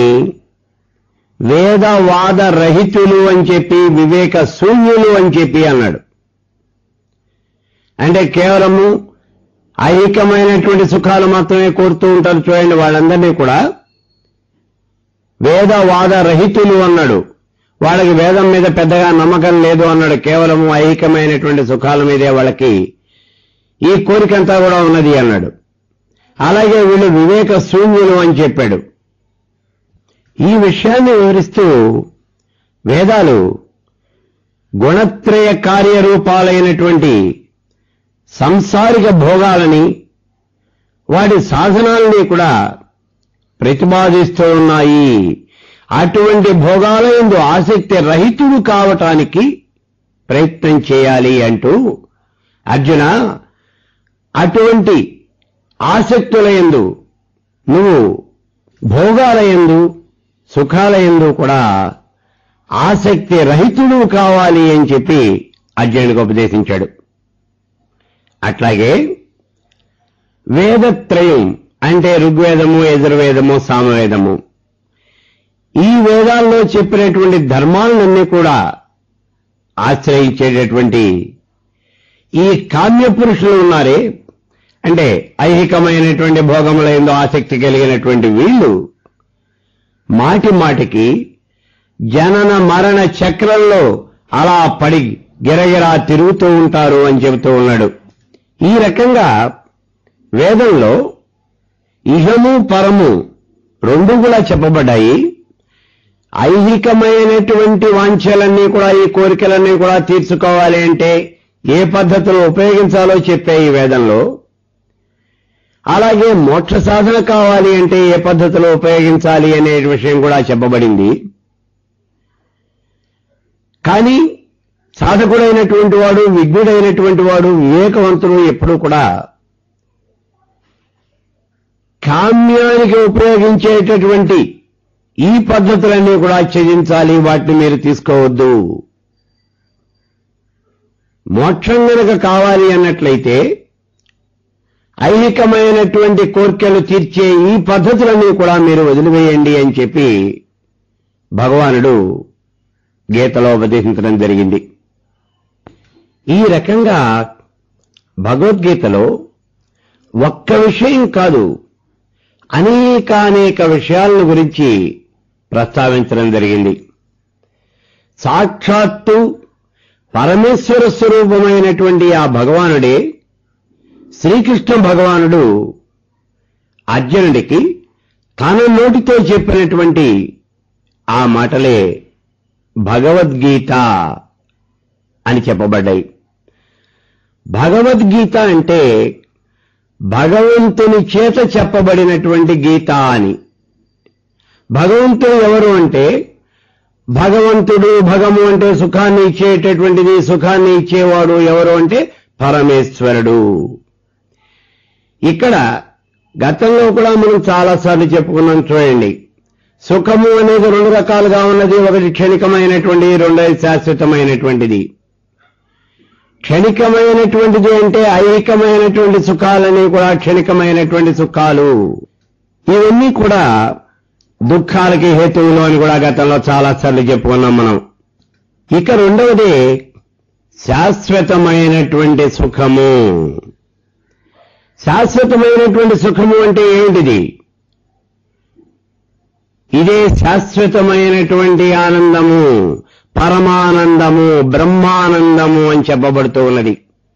వేదవాద రహితులు అని చెప్పి వివేక శూన్యులు అని చెప్పి అన్నాడు అంటే కేవలము ఐహికమైనటువంటి సుఖాలు మాత్రమే కోరుతూ ఉంటారు చూడండి వాళ్ళందరినీ కూడా వేదవాద రహితులు అన్నాడు వాళ్ళకి వేదం మీద పెద్దగా నమ్మకం లేదు అన్నాడు కేవలము ఐహికమైనటువంటి సుఖాల మీదే వాళ్ళకి ఈ కోరికంతా కూడా ఉన్నది అన్నాడు అలాగే వీళ్ళు వివేక శూన్యులు అని చెప్పాడు ఈ విషయాన్ని వివరిస్తూ వేదాలు గుణత్రయ కార్యరూపాలైనటువంటి సంసారిక భోగాలని వాటి సాధనాలని కూడా ప్రతిపాదిస్తూ ఉన్నాయి అటువంటి భోగాల ఎందు ఆసక్తి రహితుడు కావటానికి ప్రయత్నం చేయాలి అంటూ అర్జున అటువంటి ఆసక్తుల ఎందు నువ్వు భోగాల ఎందు సుఖాల ఎందు కూడా ఆసక్తి రహితుడు కావాలి అని చెప్పి అర్జునుడికి ఉపదేశించాడు అట్లాగే వేదత్రయం అంటే ఋగ్వేదము యజుర్వేదము సామవేదము ఈ వేదాల్లో చెప్పినటువంటి ధర్మాలన్నీ కూడా ఆశ్రయించేటటువంటి ఈ కామ్య పురుషులు ఉన్నారే అంటే ఐహికమైనటువంటి భోగముల ఎందు ఆసక్తి కలిగినటువంటి వీళ్ళు మాటి మాటికి జనన మరణ చక్రంలో అలా పడి గిరగిరా తిరుగుతూ ఉంటారు అని చెబుతూ ఉన్నాడు ఈ రకంగా వేదంలో ఇహము పరము రెండు కూడా చెప్పబడ్డాయి ఐహికమైనటువంటి వాంఛలన్నీ కూడా ఈ కోరికలన్నీ కూడా తీర్చుకోవాలి అంటే ఏ పద్ధతులు ఉపయోగించాలో చెప్పే ఈ వేదంలో అలాగే మోక్ష సాధన కావాలి అంటే ఏ పద్ధతిలో ఉపయోగించాలి అనే విషయం కూడా చెప్పబడింది కానీ సాధకుడైనటువంటి వాడు విజ్ఞుడైనటువంటి వాడు వివేకవంతుడు ఎప్పుడూ కూడా కామ్యానికి ఉపయోగించేటటువంటి ఈ పద్ధతులన్నీ కూడా త్యజించాలి వాటిని మీరు తీసుకోవద్దు మోక్షం గనక కావాలి అన్నట్లయితే ఐహికమైనటువంటి కోర్కెలు తీర్చే ఈ పద్ధతులన్నీ కూడా మీరు వదిలివేయండి అని చెప్పి భగవానుడు గీతలో ఉపదేశించడం జరిగింది ఈ రకంగా భగవద్గీతలో ఒక్క విషయం కాదు అనేకానేక విషయాలను గురించి ప్రస్తావించడం జరిగింది సాక్షాత్తు పరమేశ్వర స్వరూపమైనటువంటి ఆ భగవానుడే శ్రీకృష్ణ భగవానుడు అర్జునుడికి తన నోటితో చెప్పినటువంటి ఆ మాటలే భగవద్గీత అని చెప్పబడ్డాయి భగవద్గీత అంటే భగవంతుని చేత చెప్పబడినటువంటి గీత అని భగవంతుడు ఎవరు అంటే భగవంతుడు భగము అంటే సుఖాన్ని ఇచ్చేటటువంటిది సుఖాన్ని ఇచ్చేవాడు ఎవరు అంటే పరమేశ్వరుడు ఇక్కడ గతంలో కూడా మనం చాలాసార్లు చెప్పుకున్నాం చూడండి సుఖము అనేది రెండు రకాలుగా ఉన్నది ఒకటి క్షణికమైనటువంటి రెండోది శాశ్వతమైనటువంటిది క్షణికమైనటువంటిది అంటే ఐహికమైనటువంటి సుఖాలని కూడా క్షణికమైనటువంటి సుఖాలు ఇవన్నీ కూడా దుఃఖాలకి హేతువులు అని కూడా గతంలో చాలాసార్లు చెప్పుకున్నాం మనం ఇక రెండవది శాశ్వతమైనటువంటి సుఖము శాశ్వతమైనటువంటి సుఖము అంటే ఏమిటిది ఇదే శాశ్వతమైనటువంటి ఆనందము పరమానందము బ్రహ్మానందము అని చెప్పబడుతూ ఉన్నది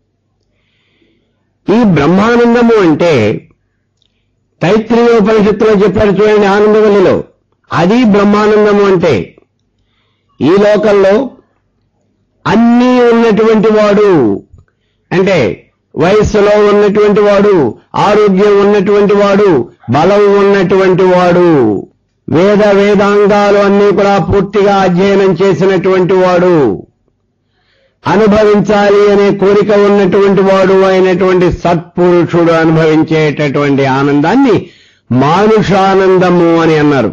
ఈ బ్రహ్మానందము అంటే తైత్రీయోపనిషత్తులో చెప్పారు చూడండి ఆనందవల్లిలో అది బ్రహ్మానందము అంటే ఈ లోకంలో అన్నీ ఉన్నటువంటి వాడు అంటే వయస్సులో ఉన్నటువంటి వాడు ఆరోగ్యం ఉన్నటువంటి వాడు బలం ఉన్నటువంటి వాడు వేద వేదాంగాలు అన్నీ కూడా పూర్తిగా అధ్యయనం చేసినటువంటి వాడు అనుభవించాలి అనే కోరిక ఉన్నటువంటి వాడు అయినటువంటి సత్పురుషుడు అనుభవించేటటువంటి ఆనందాన్ని మానుషానందము అని అన్నారు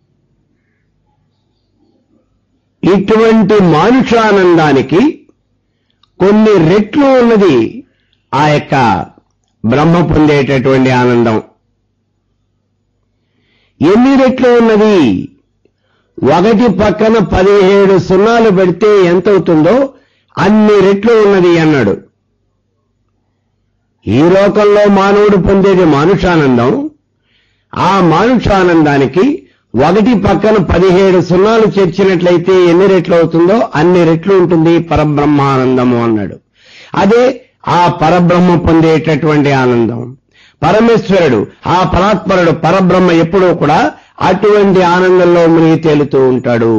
ఇటువంటి మానుషానందానికి కొన్ని రెట్లు ఉన్నది ఆ యొక్క బ్రహ్మ పొందేటటువంటి ఆనందం ఎన్ని రెట్లు ఉన్నది ఒకటి పక్కన పదిహేడు సున్నాలు పెడితే ఎంత అవుతుందో అన్ని రెట్లు ఉన్నది అన్నాడు ఈ లోకంలో మానవుడు పొందేది మానుషానందం ఆ మానుషానందానికి ఒకటి పక్కన పదిహేడు సున్నాలు చేర్చినట్లయితే ఎన్ని రెట్లు అవుతుందో అన్ని రెట్లు ఉంటుంది పరబ్రహ్మానందము అన్నాడు అదే ఆ పరబ్రహ్మ పొందేటటువంటి ఆనందం పరమేశ్వరుడు ఆ పరాత్పరుడు పరబ్రహ్మ ఎప్పుడూ కూడా అటువంటి ఆనందంలో మునిగి తేలుతూ ఉంటాడు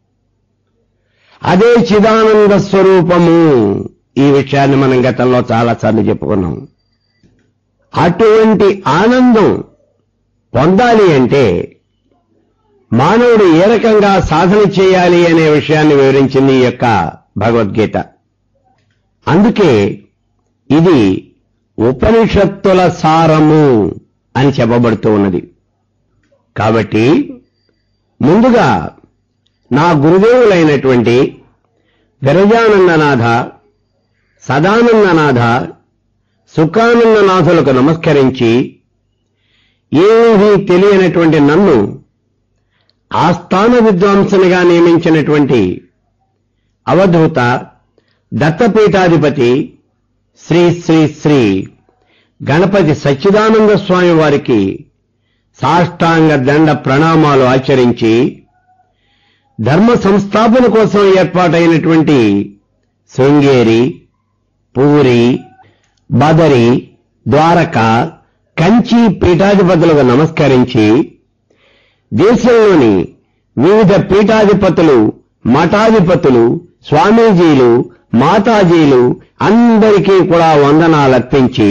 అదే చిదానంద స్వరూపము ఈ విషయాన్ని మనం గతంలో చాలాసార్లు చెప్పుకున్నాం అటువంటి ఆనందం పొందాలి అంటే మానవుడు ఏ రకంగా సాధన చేయాలి అనే విషయాన్ని వివరించింది ఈ యొక్క భగవద్గీత అందుకే ఇది ఉపనిషత్తుల సారము అని చెప్పబడుతూ ఉన్నది కాబట్టి ముందుగా నా గురుదేవులైనటువంటి విరజానందనాథ సదానందనాథ సుఖానందనాథులకు నమస్కరించి ఏమీ తెలియనటువంటి నన్ను ఆస్థాన విద్వాంసునిగా నియమించినటువంటి అవధూత దత్తపీఠాధిపతి శ్రీ శ్రీ శ్రీ గణపతి సచ్చిదానంద స్వామి వారికి సాష్టాంగ దండ ప్రణామాలు ఆచరించి ధర్మ సంస్థాపన కోసం ఏర్పాటైనటువంటి శృంగేరి పూరి బదరి ద్వారక కంచి పీఠాధిపతులకు నమస్కరించి దేశంలోని వివిధ పీఠాధిపతులు మఠాధిపతులు స్వామీజీలు మాతాజీలు అందరికీ కూడా వందనాలర్పించి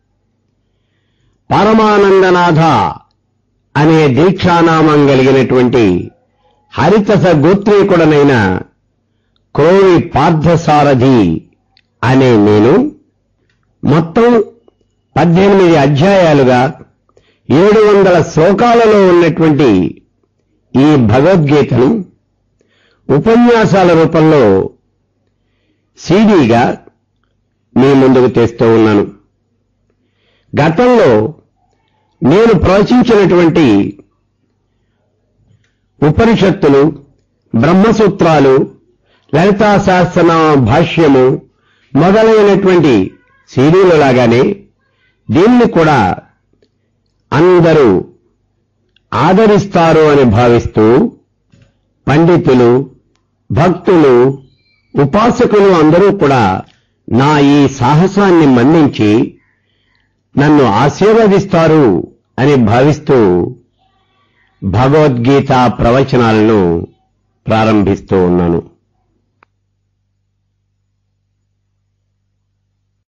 పరమానందనాథ అనే దీక్షానామం కలిగినటువంటి హరితస గోత్రీకుడనైన క్రోవి పార్థసారథి అనే నేను మొత్తం పద్దెనిమిది అధ్యాయాలుగా ఏడు వందల శ్లోకాలలో ఉన్నటువంటి ఈ భగవద్గీతను ఉపన్యాసాల రూపంలో సీడీగా మీ ముందుకు తెస్తూ ఉన్నాను గతంలో నేను ప్రవచించినటువంటి ఉపనిషత్తులు బ్రహ్మసూత్రాలు లలితా శాస్త్రనామ భాష్యము మొదలైనటువంటి సీడీలు లాగానే దీన్ని కూడా అందరూ ఆదరిస్తారు అని భావిస్తూ పండితులు భక్తులు ఉపాసకులు అందరూ కూడా నా ఈ సాహసాన్ని మన్నించి నన్ను ఆశీర్వదిస్తారు అని భావిస్తూ భగవద్గీత ప్రవచనాలను ప్రారంభిస్తూ ఉన్నాను